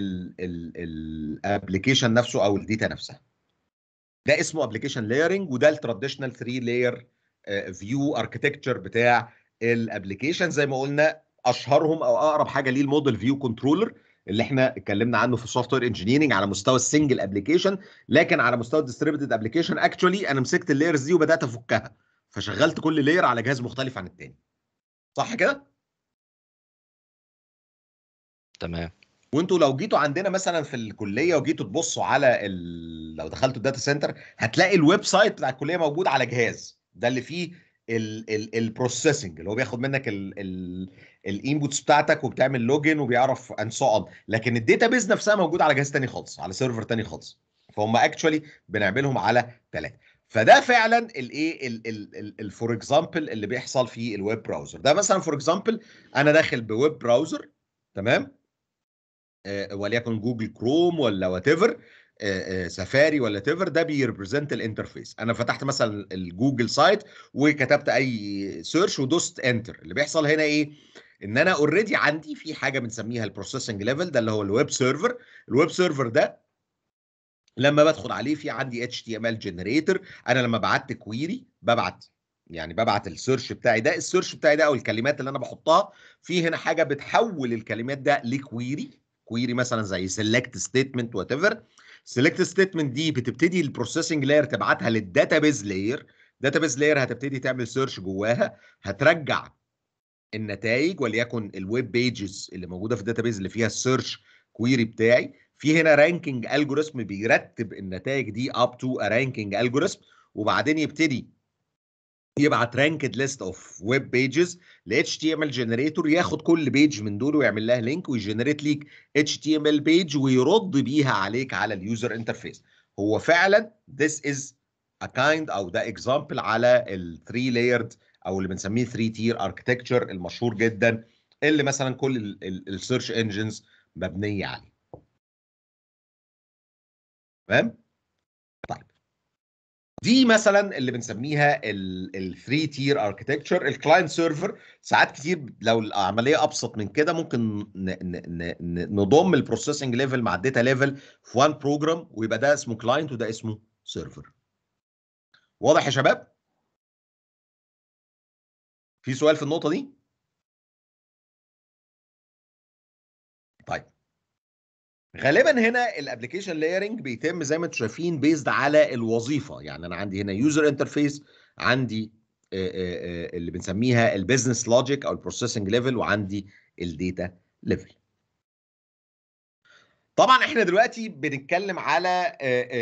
الابلكيشن نفسه او الداتا نفسها ده اسمه ابلكيشن لايرنج وده التراديشنال 3 لاير فيو اركتكتشر بتاع الابلكيشن زي ما قلنا اشهرهم او اقرب حاجه ليه الموديل فيو كنترولر اللي احنا اتكلمنا عنه في السوفت وير انجينيرنج على مستوى السنجل ابلكيشن لكن على مستوى الديستريبيوتد ابلكيشن اكشولي انا مسكت اللايرز دي وبدات افكها فشغلت كل لاير على جهاز مختلف عن التاني صح كده تمام وانتوا لو جيتوا عندنا مثلا في الكليه وجيتوا تبصوا على ال... لو دخلتوا الداتا سنتر هتلاقي الويب سايت بتاع الكليه موجود على جهاز ده اللي فيه البروسيسنج اللي هو بياخد منك الانبوتس بتاعتك وبتعمل لوجن وبيعرف اند سو اون لكن الداتابيز نفسها موجوده على جهاز تاني خالص على سيرفر تاني خالص فهم اكشولي بنعملهم على ثلاثه فده فعلا الايه الفور اكزامبل اللي بيحصل في الويب براوزر ده مثلا فور اكزامبل انا داخل بويب براوزر تمام آه، وليكن جوجل كروم ولا وات ايفر سفاري ولا تيفر ده بيريبريزنت الانترفيس انا فتحت مثلا الجوجل سايت وكتبت اي سيرش ودوست انتر اللي بيحصل هنا ايه ان انا اوريدي عندي في حاجه بنسميها البروسيسنج ليفل ده اللي هو الويب سيرفر الويب سيرفر ده لما بدخل عليه في عندي اتش تي ام ال جنريتور انا لما بعت كويري ببعت يعني ببعت السيرش بتاعي ده السيرش بتاعي ده او الكلمات اللي انا بحطها في هنا حاجه بتحول الكلمات ده لكويري كويري مثلا زي سيلكت ستيتمنت وات ايفر سيلكت ستيتمنت دي بتبتدي البروسيسنج لاير تبعتها للداتابيز لاير داتابيز لاير هتبتدي تعمل سيرش جواها هترجع النتائج وليكن الويب بيجز اللي موجوده في الداتابيز اللي فيها السيرش كويري بتاعي في هنا رانكينج الجوريثم بيرتب النتائج دي اب تو ا رانكينج الجوريثم وبعدين يبتدي يبعت رانكد ليست اوف ويب بيجز ل اتش تي ام ال جنريتور ياخد كل بيج من دول ويعمل لها لينك ويجنريت ليك اتش تي ام ال بيج ويرد بيها عليك على اليوزر انترفيس هو فعلا this is a kind او ده اكزامبل على ال 3 layered او اللي بنسميه 3 تير اركتكتشر المشهور جدا اللي مثلا كل السيرش انجنز مبنيه عليه تمام طيب دي مثلا اللي بنسميها ال 3 تير اركتكتشر الكلاينت سيرفر ساعات كتير لو العمليه ابسط من كده ممكن ن- ن- ن- نضم البروسيسنج ليفل مع الداتا ليفل في وان بروجرام ويبقى ده اسمه كلاينت وده اسمه سيرفر واضح يا شباب في سؤال في النقطه دي طيب غالبا هنا الابلكيشن لايرنج بيتم زي ما انتم شايفين بيزد على الوظيفه يعني انا عندي هنا يوزر انترفيس عندي آه، آه، آه، اللي بنسميها البيزنس لوجيك او البروسيسنج ليفل وعندي الداتا ليفل طبعا احنا دلوقتي بنتكلم على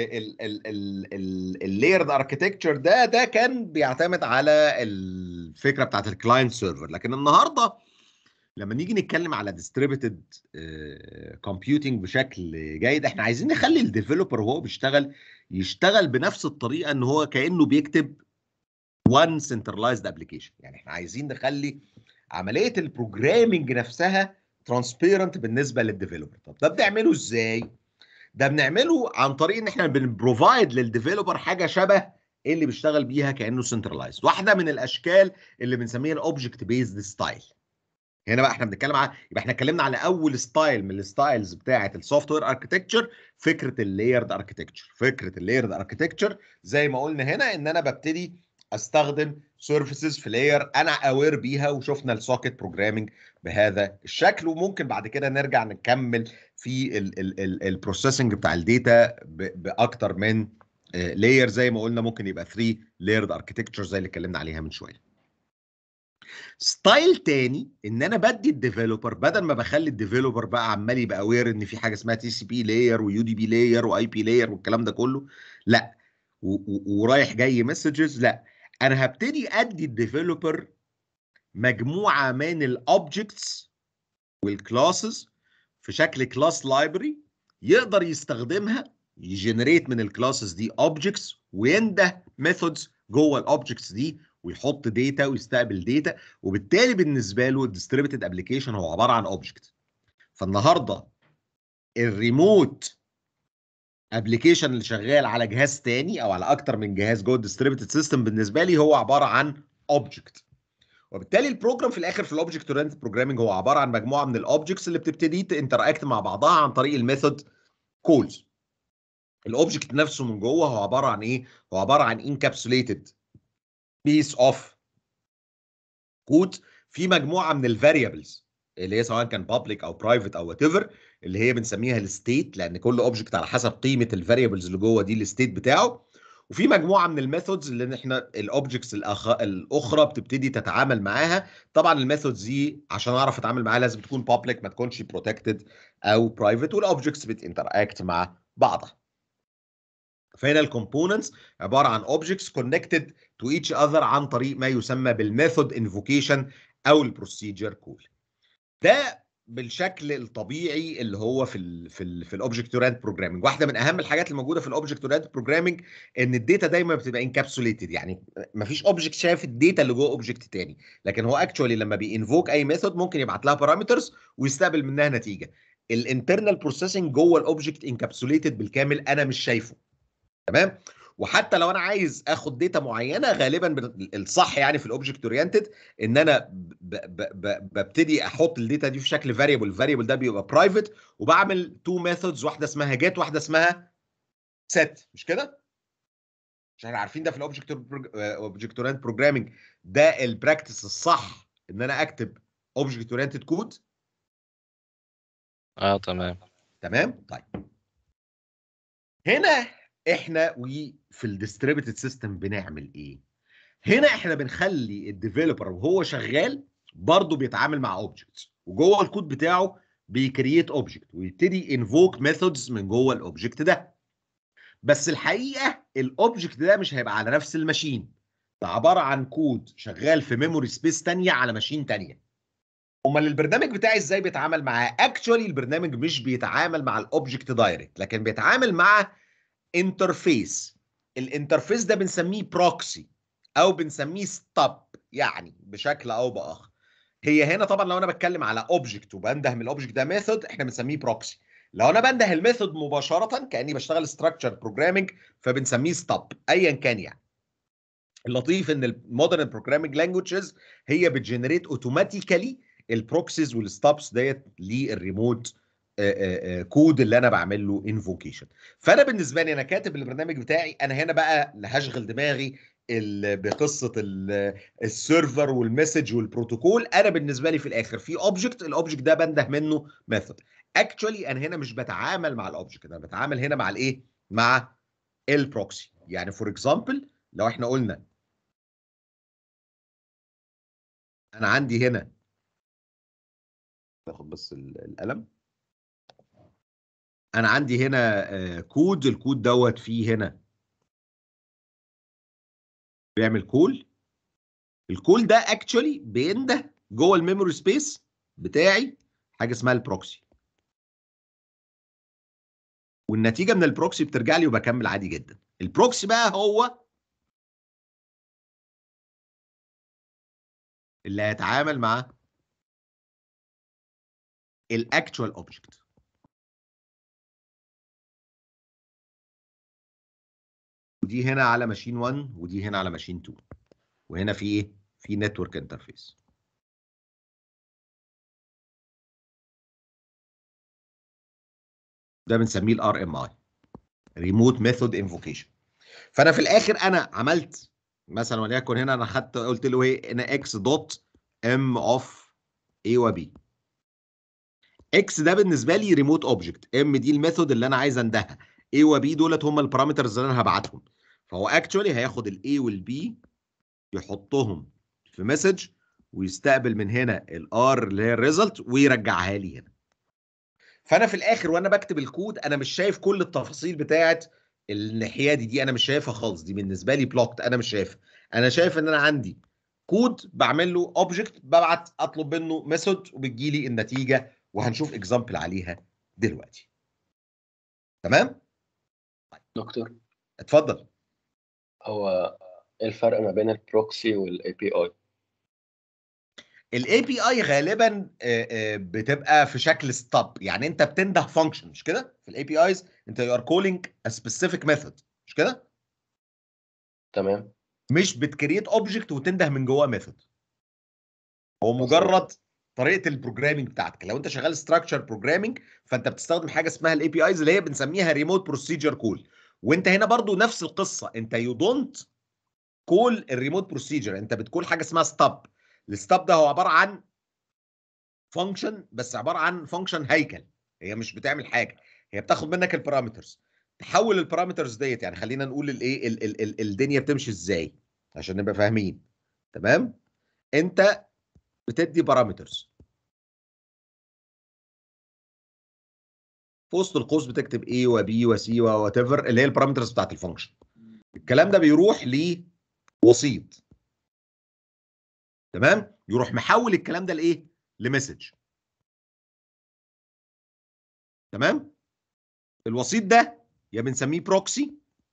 اللايرد اركتكتشر ده ده كان بيعتمد على الفكره بتاعت الكلاينت سيرفر لكن النهارده لما نيجي نتكلم على ديستريبيوتد كومبيوتنج بشكل جيد احنا عايزين نخلي الديفلوبر وهو بيشتغل يشتغل بنفس الطريقه ان هو كانه بيكتب وان سنترلايزد ابلكيشن يعني احنا عايزين نخلي عمليه البروجرامنج نفسها ترانسبيرنت بالنسبه للديفلوبر طب ده بنعمله ازاي ده بنعمله عن طريق ان احنا بنبروفايد للديفلوبر حاجه شبه اللي بيشتغل بيها كانه سنترلايزد واحده من الاشكال اللي بنسميها الاوبجكت بيزد ستايل هنا بقى احنا بنتكلم على يبقى احنا اتكلمنا على اول ستايل من الستايلز بتاعه السوفت وير اركتكتشر فكره اللايرد اركتكتشر فكره اللايرد اركتكتشر زي ما قلنا هنا ان انا ببتدي استخدم سيرفيسز في لاير انا اوير بيها وشفنا السوكيت بروجرامنج بهذا الشكل وممكن بعد كده نرجع نكمل في البروسيسنج بتاع الداتا باكتر من لاير زي ما قلنا ممكن يبقى 3 لايرد اركتكتشر زي اللي اتكلمنا عليها من شويه ستايل تاني ان انا بدي الديفلوبر بدل ما بخلي الديفلوبر بقى عمال يبقى اوير ان في حاجه اسمها تي سي بي لاير ويو دي بي لاير واي بي لاير والكلام ده كله لا و- و- ورايح جاي مسجز لا انا هبتدي ادي الديفلوبر مجموعه من الاوبجكتس والكلاسز في شكل كلاس لايبرري يقدر يستخدمها يجنريت من الكلاسز دي اوبجكتس وينده ميثودز جوه الاوبجكتس دي ويحط داتا ويستقبل داتا وبالتالي بالنسبه له الديستريبيوتد ابلكيشن هو عباره عن اوبجكت فالنهارده الريموت ابلكيشن اللي شغال على جهاز تاني او على اكتر من جهاز جوه الديستريبيوتد سيستم بالنسبه لي هو عباره عن اوبجكت وبالتالي البروجرام في الاخر في الاوبجكت اورينتد بروجرامنج هو عباره عن مجموعه من الاوبجكتس اللي بتبتدي تنتراكت مع بعضها عن طريق الميثود كولز الاوبجكت نفسه من جوه هو عباره عن ايه هو عباره عن انكابسوليتد بيس اوف كود في مجموعه من الفاريبلز اللي هي سواء كان بابليك او برايفت او وات ايفر اللي هي بنسميها الستيت لان كل اوبجكت على حسب قيمه الفاريبلز اللي جوه دي الستيت بتاعه وفي مجموعه من الميثودز اللي احنا الاوبجكتس الأخ... الاخرى بتبتدي تتعامل معاها طبعا الميثودز دي عشان اعرف اتعامل معاها لازم تكون بابليك ما تكونش بروتكتد او برايفت والاوبجكتس بتinteract مع بعضها فهنا الكومبوننتس عباره عن اوبجكتس كونكتد تو ايتش اذر عن طريق ما يسمى بالميثود انفوكيشن او البروسيجر كول ده بالشكل الطبيعي اللي هو في ال في ال في الاوبجكت اورينت بروجرامنج واحده من اهم الحاجات الموجوده في الاوبجكت اورينت بروجرامنج ان الداتا دايما بتبقى انكابسوليتد يعني مفيش اوبجكت شايف الداتا اللي جوه اوبجكت تاني لكن هو اكشولي لما بينفوك اي ميثود ممكن يبعت لها بارامترز ويستقبل منها نتيجه الانترنال بروسيسنج جوه الاوبجكت انكابسوليتد بالكامل انا مش شايفه تمام وحتى لو انا عايز اخد داتا معينه غالبا بت- الصح يعني في الاوبجكت اورينتد ان انا ب ب ب ببتدي احط الداتا دي في شكل فاريبل الفاريبل ده بيبقى برايفت وبعمل تو ميثودز واحده اسمها جيت واحده اسمها سيت مش كده مش احنا عارفين ده في الاوبجكت اوبجكت اورينتد بروجرامنج ده البراكتس الصح ان انا اكتب اوبجكت اورينتد كود اه تمام تمام طيب هنا احنا وفي الديستريبيوتد سيستم بنعمل ايه هنا احنا بنخلي الديفلوبر وهو شغال برضه بيتعامل مع اوبجكتس وجوه الكود بتاعه بيكرييت اوبجكت ويبتدي انفوك ميثودز من جوه الاوبجكت ده بس الحقيقه الاوبجكت ده مش هيبقى على نفس الماشين ده عباره عن كود شغال في ميموري سبيس تانية على ماشين تانية امال البرنامج بتاعي ازاي بيتعامل معاه اكشولي البرنامج مش بيتعامل مع الاوبجكت دايركت لكن بيتعامل مع انترفيس الانترفيس ده بنسميه بروكسي او بنسميه ستاب يعني بشكل او باخر هي هنا طبعا لو انا بتكلم على اوبجكت وبنده من الاوبجكت ده ميثود احنا بنسميه بروكسي لو انا بنده الميثود مباشره كاني بشتغل ستراكشر بروجرامنج فبنسميه ستاب ايا كان يعني اللطيف ان المودرن بروجرامنج لانجويجز هي بتجنريت اوتوماتيكالي البروكسيز والستابس ديت للريموت كود اللي انا بعمل له انفوكيشن فانا بالنسبه لي انا كاتب البرنامج بتاعي انا هنا بقى لا هشغل دماغي ال- بقصه ال- السيرفر والمسج والبروتوكول انا بالنسبه لي في الاخر في اوبجكت الاوبجكت ده بنده منه ميثود اكشولي انا هنا مش بتعامل مع الاوبجكت انا بتعامل هنا مع الايه مع البروكسي يعني فور اكزامبل لو احنا قلنا انا عندي هنا باخد بس ال- القلم انا عندي هنا آه، كود الكود دوت فيه هنا بيعمل كول الكول ده اكشولي بينده جوه الميموري سبيس بتاعي حاجه اسمها البروكسي والنتيجه من البروكسي بترجع لي وبكمل عادي جدا البروكسي بقى هو اللي هيتعامل مع الاكتوال اوبجكت ودي هنا على ماشين 1 ودي هنا على ماشين 2 وهنا في ايه في نتورك انترفيس ده بنسميه الار ام اي ريموت ميثود انفوكيشن فانا في الاخر انا عملت مثلا وليكن هنا انا خدت قلت له ايه انا اكس دوت ام اوف اي وبي اكس ده بالنسبه لي ريموت اوبجكت ام دي الميثود اللي انا عايز اندها اي وبي دولت هم البارامترز اللي انا هبعتهم فهو اكشولي هياخد الاي والبي يحطهم في مسج ويستقبل من هنا الار اللي هي الريزلت ويرجعها لي هنا فانا في الاخر وانا بكتب الكود انا مش شايف كل التفاصيل بتاعه الناحيه دي دي انا مش شايفها خالص دي بالنسبه لي بلوكت انا مش شايفها انا شايف ان انا عندي كود بعمل له اوبجكت ببعت اطلب منه ميثود وبتجي لي النتيجه وهنشوف اكزامبل عليها دلوقتي تمام دكتور اتفضل هو ايه الفرق ما بين البروكسي والاي بي اي الاي بي اي غالبا آه، آه، بتبقى في شكل ستاب يعني انت بتنده فانكشن مش كده في الاي بي ايز انت يو ار كولينج ا سبيسيفيك ميثود مش كده تمام مش بتكريت اوبجكت وتنده من جواه ميثود هو مجرد طريقه البروجرامينج بتاعتك لو انت شغال ستراكشر بروجرامينج فانت بتستخدم حاجه اسمها الاي بي ايز اللي هي بنسميها ريموت بروسيجر كول وانت هنا برضو نفس القصه انت يو دونت كول الريموت بروسيجر انت بتكول حاجه اسمها ستاب الستاب ده هو عباره عن فانكشن بس عباره عن فانكشن هيكل هي مش بتعمل حاجه هي بتاخد منك البارامترز تحول البارامترز ديت يعني خلينا نقول الايه ال- ال- ال- الدنيا بتمشي ازاي عشان نبقى فاهمين تمام انت بتدي بارامترز في وسط القوس بتكتب A وB وC ووات ايفر اللي هي البارامترز بتاعت الفانكشن الكلام ده بيروح لوسيط تمام يروح محول الكلام ده لايه لمسج تمام الوسيط ده يا بنسميه بروكسي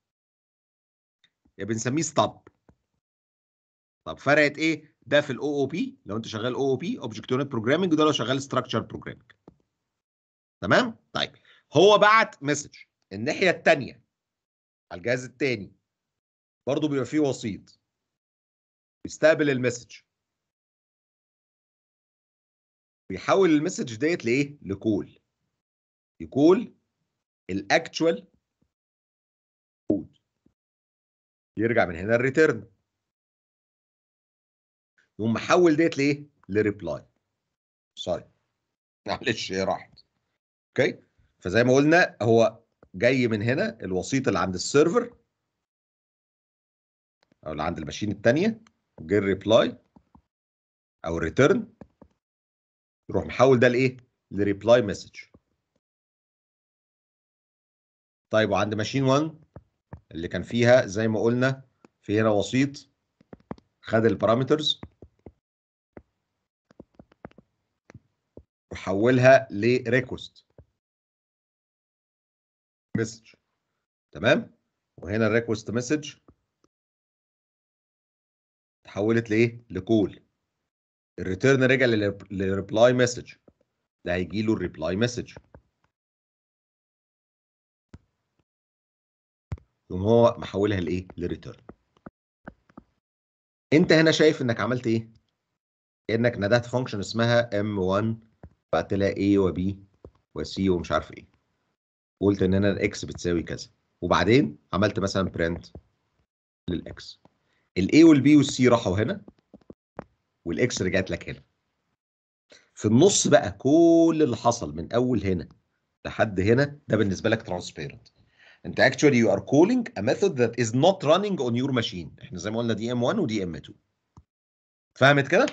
يا بنسميه ستاب طب فرقت ايه ده في الاو او بي لو انت شغال او او بي اوبجكت اورينتد بروجرامنج وده لو شغال ستراكشر بروجرامنج تمام طيب هو بعت مسج الناحيه الثانيه على الجهاز الثاني برضه بيبقى فيه وسيط بيستقبل المسج بيحول المسج ديت لايه لكول يكول الاكتوال كود يرجع من هنا الريتيرن يقوم محول ديت لايه لريبلاي سوري معلش هي راحت اوكي فزي ما قلنا هو جاي من هنا الوسيط اللي عند السيرفر او اللي عند الماشين الثانيه جه الريبلاي او الريتيرن يروح محول ده لايه لريبلاي مسج طيب وعند ماشين 1 اللي كان فيها زي ما قلنا في هنا وسيط خد البارامترز وحولها لريكوست مسج تمام وهنا الريكوست مسج تحولت لايه لكول الريتيرن رجع للريبلاي مسج ده هيجي له الريبلاي مسج يقوم هو محولها لايه لريتيرن انت هنا شايف انك عملت ايه كانك ندهت فانكشن اسمها m1 بعت لها a وb وc ومش عارف ايه قلت ان انا الاكس بتساوي كذا وبعدين عملت مثلا برنت للاكس الاي والبي والسي راحوا هنا والاكس رجعت لك هنا في النص بقى كل اللي حصل من اول هنا لحد هنا ده بالنسبه لك ترانسبيرنت انت actually you are calling a method that is not running on your machine احنا زي ما قلنا دي ام 1 ودي ام 2 فهمت كده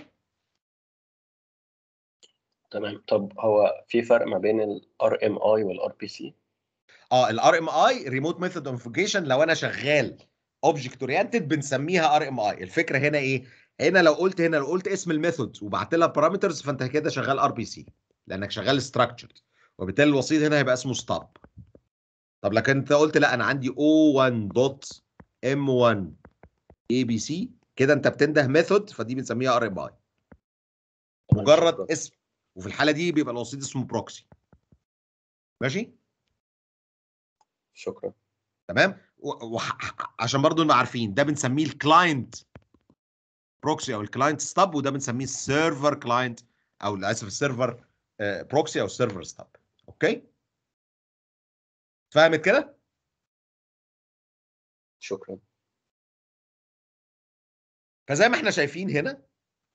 تمام طب هو في فرق ما بين ال RMI وال RPC اه الار ام اي ريموت ميثود انفوكيشن لو انا شغال اوبجكت اورينتد بنسميها ار ام اي الفكره هنا ايه هنا لو قلت هنا لو قلت اسم الميثود وبعت لها بارامترز فانت كده شغال ار بي سي لانك شغال ستراكشرد وبالتالي الوسيط هنا هيبقى اسمه ستاب طب لكن انت قلت لا انا عندي O1 دوت M1 ABC كده انت بتنده ميثود فدي بنسميها ار ام اي مجرد شكراً. اسم وفي الحاله دي بيبقى الوسيط اسمه بروكسي ماشي شكرا تمام و- وح- عشان برضو نبقى عارفين ده بنسميه الكلاينت بروكسي او الكلاينت ستاب وده بنسميه السيرفر كلاينت او للاسف السيرفر بروكسي او السيرفر ستاب اوكي فهمت كده شكرا فزي ما احنا شايفين هنا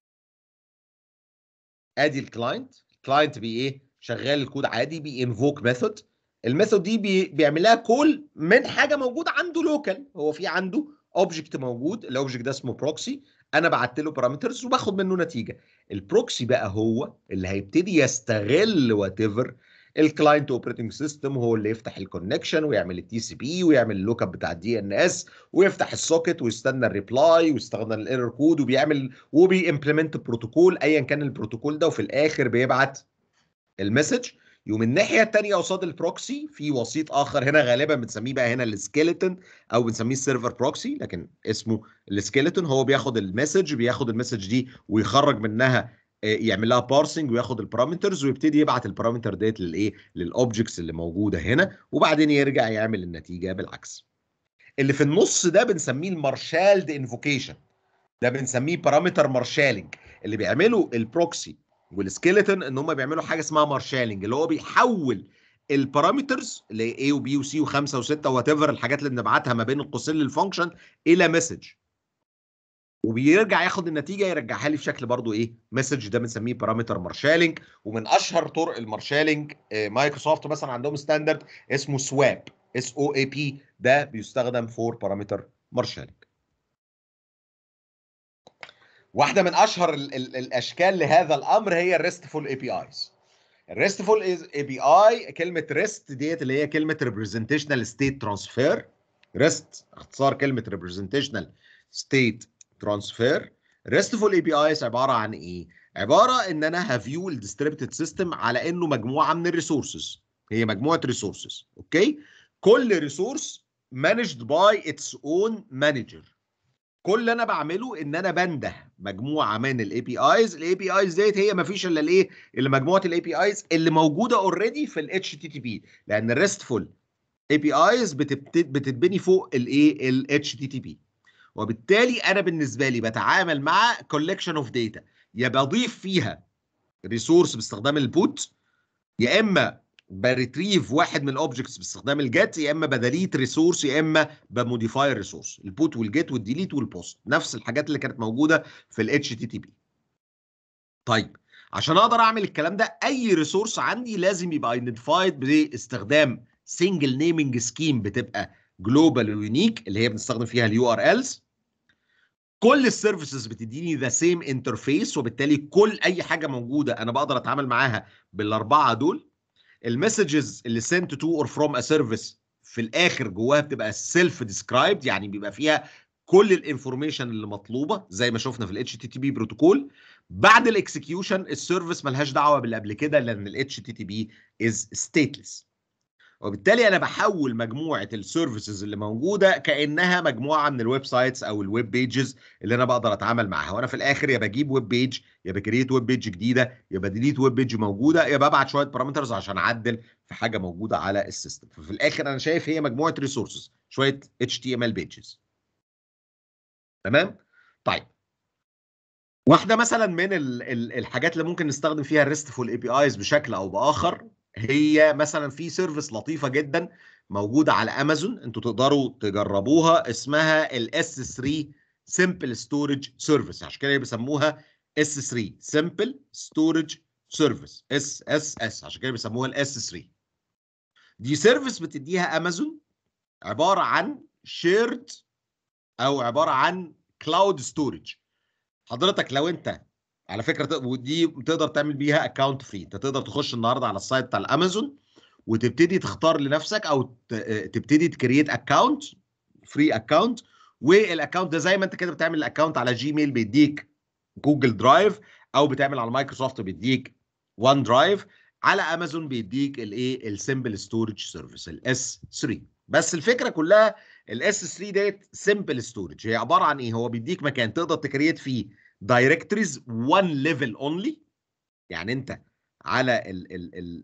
ادي الكلاينت الكلاينت بي ايه شغال الكود عادي بينفوك ميثود الميثود دي بي بيعمل لها كول من حاجه موجوده عنده لوكال هو في عنده اوبجكت موجود الاوبجكت ده اسمه بروكسي انا بعت له بارامترز وباخد منه نتيجه البروكسي بقى هو اللي هيبتدي يستغل وات ايفر الكلاينت اوبريتنج سيستم هو اللي يفتح الكونكشن ويعمل التي سي بي ويعمل اللوك اب بتاع الدي ان اس ويفتح السوكت ويستنى الريبلاي ويستخدم الايرور كود وبيعمل وبيمبلمنت بروتوكول ايا كان البروتوكول ده وفي الاخر بيبعت المسج يوم الناحيه الثانيه قصاد البروكسي في وسيط اخر هنا غالبا بنسميه بقى هنا السكيلتون او بنسميه السيرفر بروكسي لكن اسمه السكيلتون هو بياخد المسج بياخد المسج دي ويخرج منها آه، يعمل لها بارسنج وياخد البارامترز ويبتدي يبعت البارامتر ديت للايه للاوبجكتس اللي موجوده هنا وبعدين يرجع يعمل النتيجه بالعكس اللي في النص ده بنسميه المارشالد انفوكيشن ده بنسميه بارامتر مارشالنج اللي بيعملوا البروكسي والسكيلتون ان هم بيعملوا حاجه اسمها مارشالنج اللي هو بيحول البارامترز اللي هي A وB وC و5 و6 وات ايفر الحاجات اللي بنبعتها ما بين القوسين للفانكشن الى مسج وبيرجع ياخد النتيجه يرجعها لي في شكل برضو ايه مسج ده بنسميه بارامتر مارشالنج ومن اشهر طرق المارشالنج آه، مايكروسوفت مثلا عندهم ستاندرد اسمه سواب اس او اي بي ده بيستخدم فور بارامتر مارشالنج واحده من اشهر ال ال الاشكال لهذا الامر هي الريستفول اي بي ايز الريستفول اي بي اي كلمه ريست ديت اللي هي كلمه ريبريزنتيشنال ستيت ترانسفير ريست اختصار كلمه ريبريزنتيشنال ستيت ترانسفير ريستفول اي بي ايز عباره عن ايه عباره ان انا هفيو الديستريبيوتد سيستم على انه مجموعه من الريسورسز هي مجموعه ريسورسز اوكي كل ريسورس مانجد باي اتس اون مانجر كل اللي انا بعمله ان انا بنده مجموعه من الاي بي ايز الاي بي ايز ديت هي ما فيش الا الايه اللي مجموعه الاي بي ايز اللي موجوده اوريدي في الاتش تي تي بي لان الريستفول اي بي ايز بتتبني فوق الايه الاتش تي تي بي وبالتالي انا بالنسبه لي بتعامل مع كولكشن اوف داتا يا بضيف فيها ريسورس باستخدام البوت يا اما بريتريف واحد من الاوبجكتس باستخدام الجيت يا اما بديليت ريسورس يا اما بموديفاي الريسورس البوت والجيت والديليت والبوست نفس الحاجات اللي كانت موجوده في الاتش تي تي بي طيب عشان اقدر اعمل الكلام ده اي ريسورس عندي لازم يبقى ايدنتيفايد باستخدام سنجل نيمنج سكيم بتبقى جلوبال ويونيك اللي هي بنستخدم فيها اليو ار الز كل السيرفيسز بتديني ذا سيم انترفيس وبالتالي كل اي حاجه موجوده انا بقدر اتعامل معاها بالاربعه دول المسجز اللي sent to or from a service في الاخر جواها بتبقى سيلف ديسكرايبد يعني بيبقى فيها كل الانفورميشن اللي مطلوبه زي ما شفنا في الاتش تي تي بي بروتوكول بعد الاكسكيوشن السيرفيس ملهاش دعوه باللي قبل كده لان الاتش تي تي بي از ستيتلس وبالتالي انا بحول مجموعه السيرفيسز اللي موجوده كانها مجموعه من الويب سايتس او الويب بيجز اللي انا بقدر اتعامل معاها وانا في الاخر يا بجيب ويب بيج يا بكريت ويب بيج جديده يا بديليت ويب بيج موجوده يا ببعت شويه بارامترز عشان اعدل في حاجه موجوده على السيستم ففي الاخر انا شايف هي مجموعه ريسورسز شويه اتش تي ام ال بيجز تمام طيب واحده مثلا من ال ال الحاجات اللي ممكن نستخدم فيها الريستفول اي بي ايز بشكل او باخر هي مثلا في سيرفيس لطيفه جدا موجوده على امازون انتوا تقدروا تجربوها اسمها الاس 3 سمبل ستورج سيرفيس عشان كده بيسموها اس 3 سمبل ستورج سيرفيس اس اس اس عشان كده بيسموها الاس 3 دي سيرفيس بتديها امازون عباره عن شيرد او عباره عن كلاود ستورج حضرتك لو انت على فكره ودي تقدر تعمل بيها اكونت فري انت تقدر تخش النهارده على السايت بتاع الامازون وتبتدي تختار لنفسك او تبتدي تكريت اكونت فري اكونت والاكونت ده زي ما انت كده بتعمل الاكونت على جيميل بيديك جوجل درايف او بتعمل على مايكروسوفت بيديك وان درايف على امازون بيديك الايه السمبل ستورج سيرفيس الاس 3 بس الفكره كلها الاس 3 ديت سمبل ستورج هي عباره عن ايه هو بيديك مكان تقدر تكريت فيه دايركتوريز وان ليفل اونلي يعني انت على ال ال ال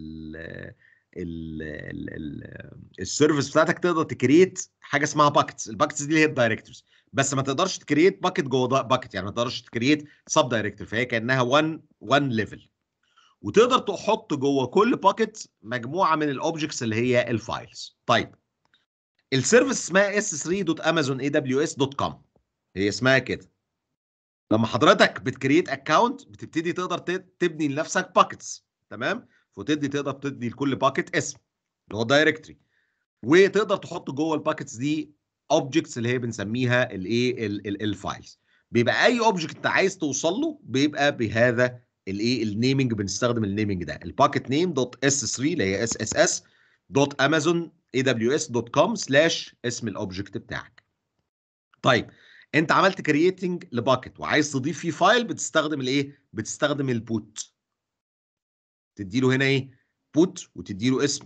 ال ال ال ال السيرفيس بتاعتك تقدر تكريت حاجه اسمها باكتس الباكتس دي اللي هي الدايركتوريز بس ما تقدرش تكريت باكت جوه باكت يعني ما تقدرش تكريت سب دايركتور فهي كانها 1 1 ليفل وتقدر تحط جوه كل باكت مجموعه من الاوبجكتس اللي هي الفايلز طيب السيرفيس اسمها s3.amazonaws.com هي اسمها كده لما حضرتك بتكريت اكونت بتبتدي تقدر تبني لنفسك باكتس تمام فتدي تقدر تدي لكل باكت اسم اللي هو دايركتوري وتقدر تحط جوه الباكتس دي اوبجكتس اللي هي بنسميها الايه الفايلز بيبقى اي اوبجكت انت عايز توصل له بيبقى بهذا الايه النيمنج بنستخدم النيمنج ده الباكت نيم دوت اس 3 اللي هي اس اس اس دوت امازون اي دبليو اس دوت كوم سلاش اسم الاوبجكت بتاعك طيب انت عملت كرييتنج لباكت وعايز تضيف فيه فايل بتستخدم الايه بتستخدم البوت تدي له هنا ايه بوت وتدي له اسم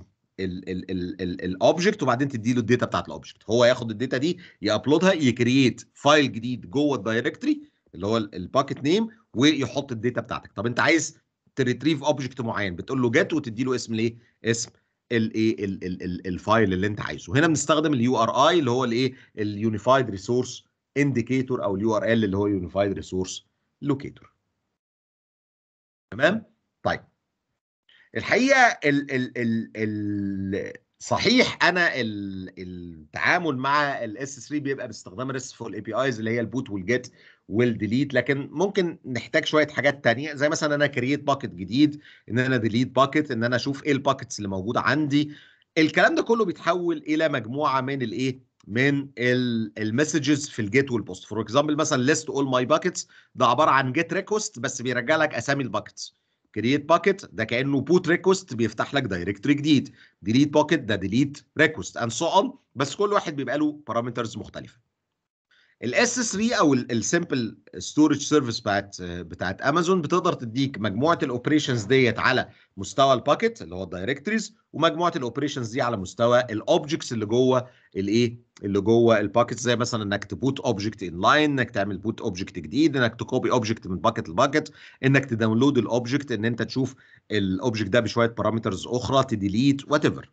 الاوبجكت وبعدين تدي له الداتا بتاعت الاوبجكت هو ياخد الداتا دي يابلودها يكرييت فايل جديد جوه الدايركتوري اللي هو الباكت نيم ويحط الداتا بتاعتك طب انت عايز تريتريف اوبجكت معين بتقول له جيت وتدي له اسم الايه اسم الايه الفايل اللي انت عايزه هنا بنستخدم اليو ار اي اللي هو الايه اليونيفايد ريسورس انديكيتور او اليو ار ال اللي هو يونيفايد ريسورس لوكيتور تمام طيب الحقيقه ال ال ال ال صحيح انا ال التعامل مع الاس 3 بيبقى باستخدام ريستفول اي بي ايز اللي هي البوت والجيت والديليت لكن ممكن نحتاج شويه حاجات تانية زي مثلا انا كرييت باكت جديد ان انا ديليت باكت ان انا اشوف ايه الباكتس اللي موجوده عندي الكلام ده كله بيتحول الى مجموعه من الايه من المسجز في الجيت والبوست فور اكزامبل مثلا ليست اول ماي باكتس ده عباره عن جيت ريكوست بس بيرجع لك اسامي الباكتس كرييت باكت ده كانه بوت ريكوست بيفتح لك دايركتوري جديد ديليت باكت ده ديليت ريكوست اند سو اون بس كل واحد بيبقى له بارامترز مختلفه الاس 3 او السمبل ستورج سيرفيس بتاعت بتاعت امازون بتقدر تديك مجموعه الاوبريشنز ديت على مستوى الباكت اللي هو الدايركتوريز ومجموعه الاوبريشنز دي على مستوى الاوبجكتس اللي جوه الايه اللي جوه الباكت زي مثلا انك تبوت اوبجكت ان لاين انك تعمل بوت اوبجكت جديد انك تكوبي اوبجكت من باكت لباكت انك تداونلود الاوبجكت ان انت تشوف الاوبجكت ده بشويه بارامترز اخرى تديليت وات ايفر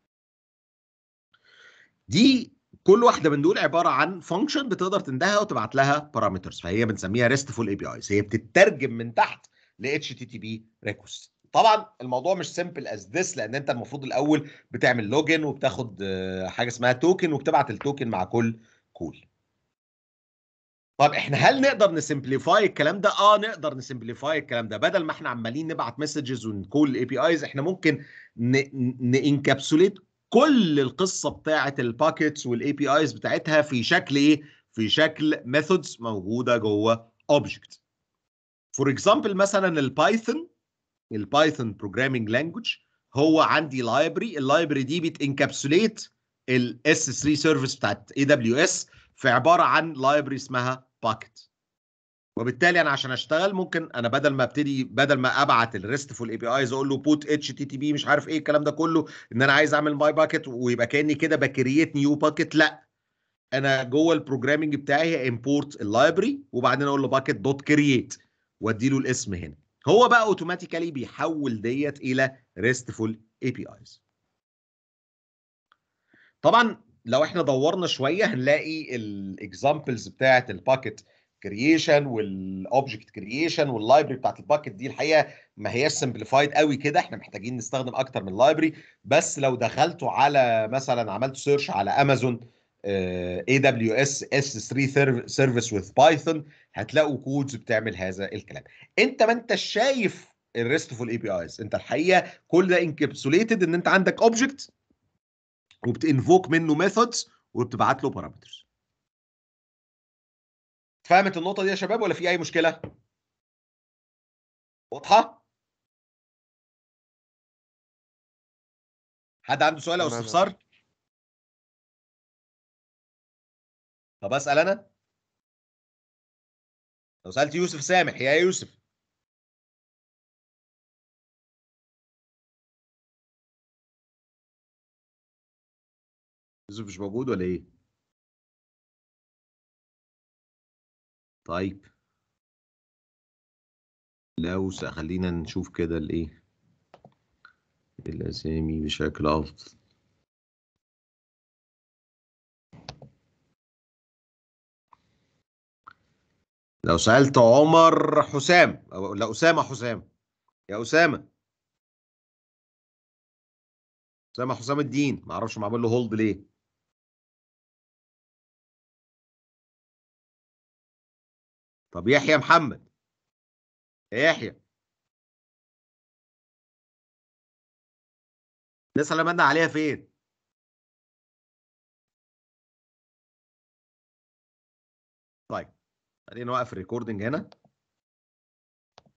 دي كل واحده من دول عباره عن فانكشن بتقدر تندهها وتبعت لها بارامترز فهي بنسميها ريستفول اي بي ايز هي بتترجم من تحت ل اتش تي تي بي ريكوست طبعا الموضوع مش سيمبل از ذس لان انت المفروض الاول بتعمل لوجن وبتاخد حاجه اسمها توكن وبتبعت التوكن مع كل كول طب احنا هل نقدر نسمبليفاي الكلام ده؟ اه نقدر نسمبليفاي الكلام ده بدل ما احنا عمالين نبعت مسجز ونكول اي بي ايز احنا ممكن نانكابسوليت كل القصه بتاعه الباكيتس والاي بي ايز بتاعتها في شكل ايه؟ في شكل ميثودز موجوده جوه اوبجكت. فور اكزامبل مثلا البايثون البايثون بروجرامينج لانجوج هو عندي لايبرري اللايبرري دي بتنكابسوليت الاس 3 سيرفيس بتاعت اي دبليو اس في عباره عن لايبرري اسمها باكيت وبالتالي انا عشان اشتغل ممكن انا بدل ما ابتدي بدل ما ابعت الريستفول اي بي ايز اقول له بوت اتش تي تي بي مش عارف ايه الكلام ده كله ان انا عايز اعمل ماي باكيت ويبقى كاني كده بكرييت نيو باكيت لا انا جوه البروجرامنج بتاعي امبورت اللايبرري وبعدين اقول له باكيت دوت كرييت وادي له الاسم هنا هو بقى اوتوماتيكالي بيحول ديت الى ريستفول اي بي ايز طبعا لو احنا دورنا شويه هنلاقي الاكزامبلز بتاعه الباكيت كرييشن والاوبجكت كرييشن واللايبرري بتاعت الباكيت دي الحقيقه ما هياش سمبليفايد قوي كده احنا محتاجين نستخدم اكتر من لايبرري بس لو دخلتوا على مثلا عملت سيرش على امازون اي دبليو اس اس 3 سيرفيس وذ بايثون هتلاقوا كودز بتعمل هذا الكلام انت ما انت شايف الريستفول اي بي ايز انت الحقيقه كل ده انكابسوليتد ان انت عندك اوبجكت وبتنفوك منه ميثودز وبتبعت له بارامترز فهمت النقطه دي يا شباب ولا في اي مشكله واضحه حد عنده سؤال او تمام. استفسار طب اسال انا لو سالت يوسف سامح يا يوسف يوسف مش موجود ولا ايه طيب لو س- خلينا نشوف كده الايه الاسامي بشكل افضل لو سألت عمر حسام أو لا أسامة حسام يا أسامة أسامة حسام الدين ما اعرفش معمول له هولد ليه طب يحيى محمد يا يحيى الناس اللي منا عليها فين طيب خلينا نوقف الريكوردنج هنا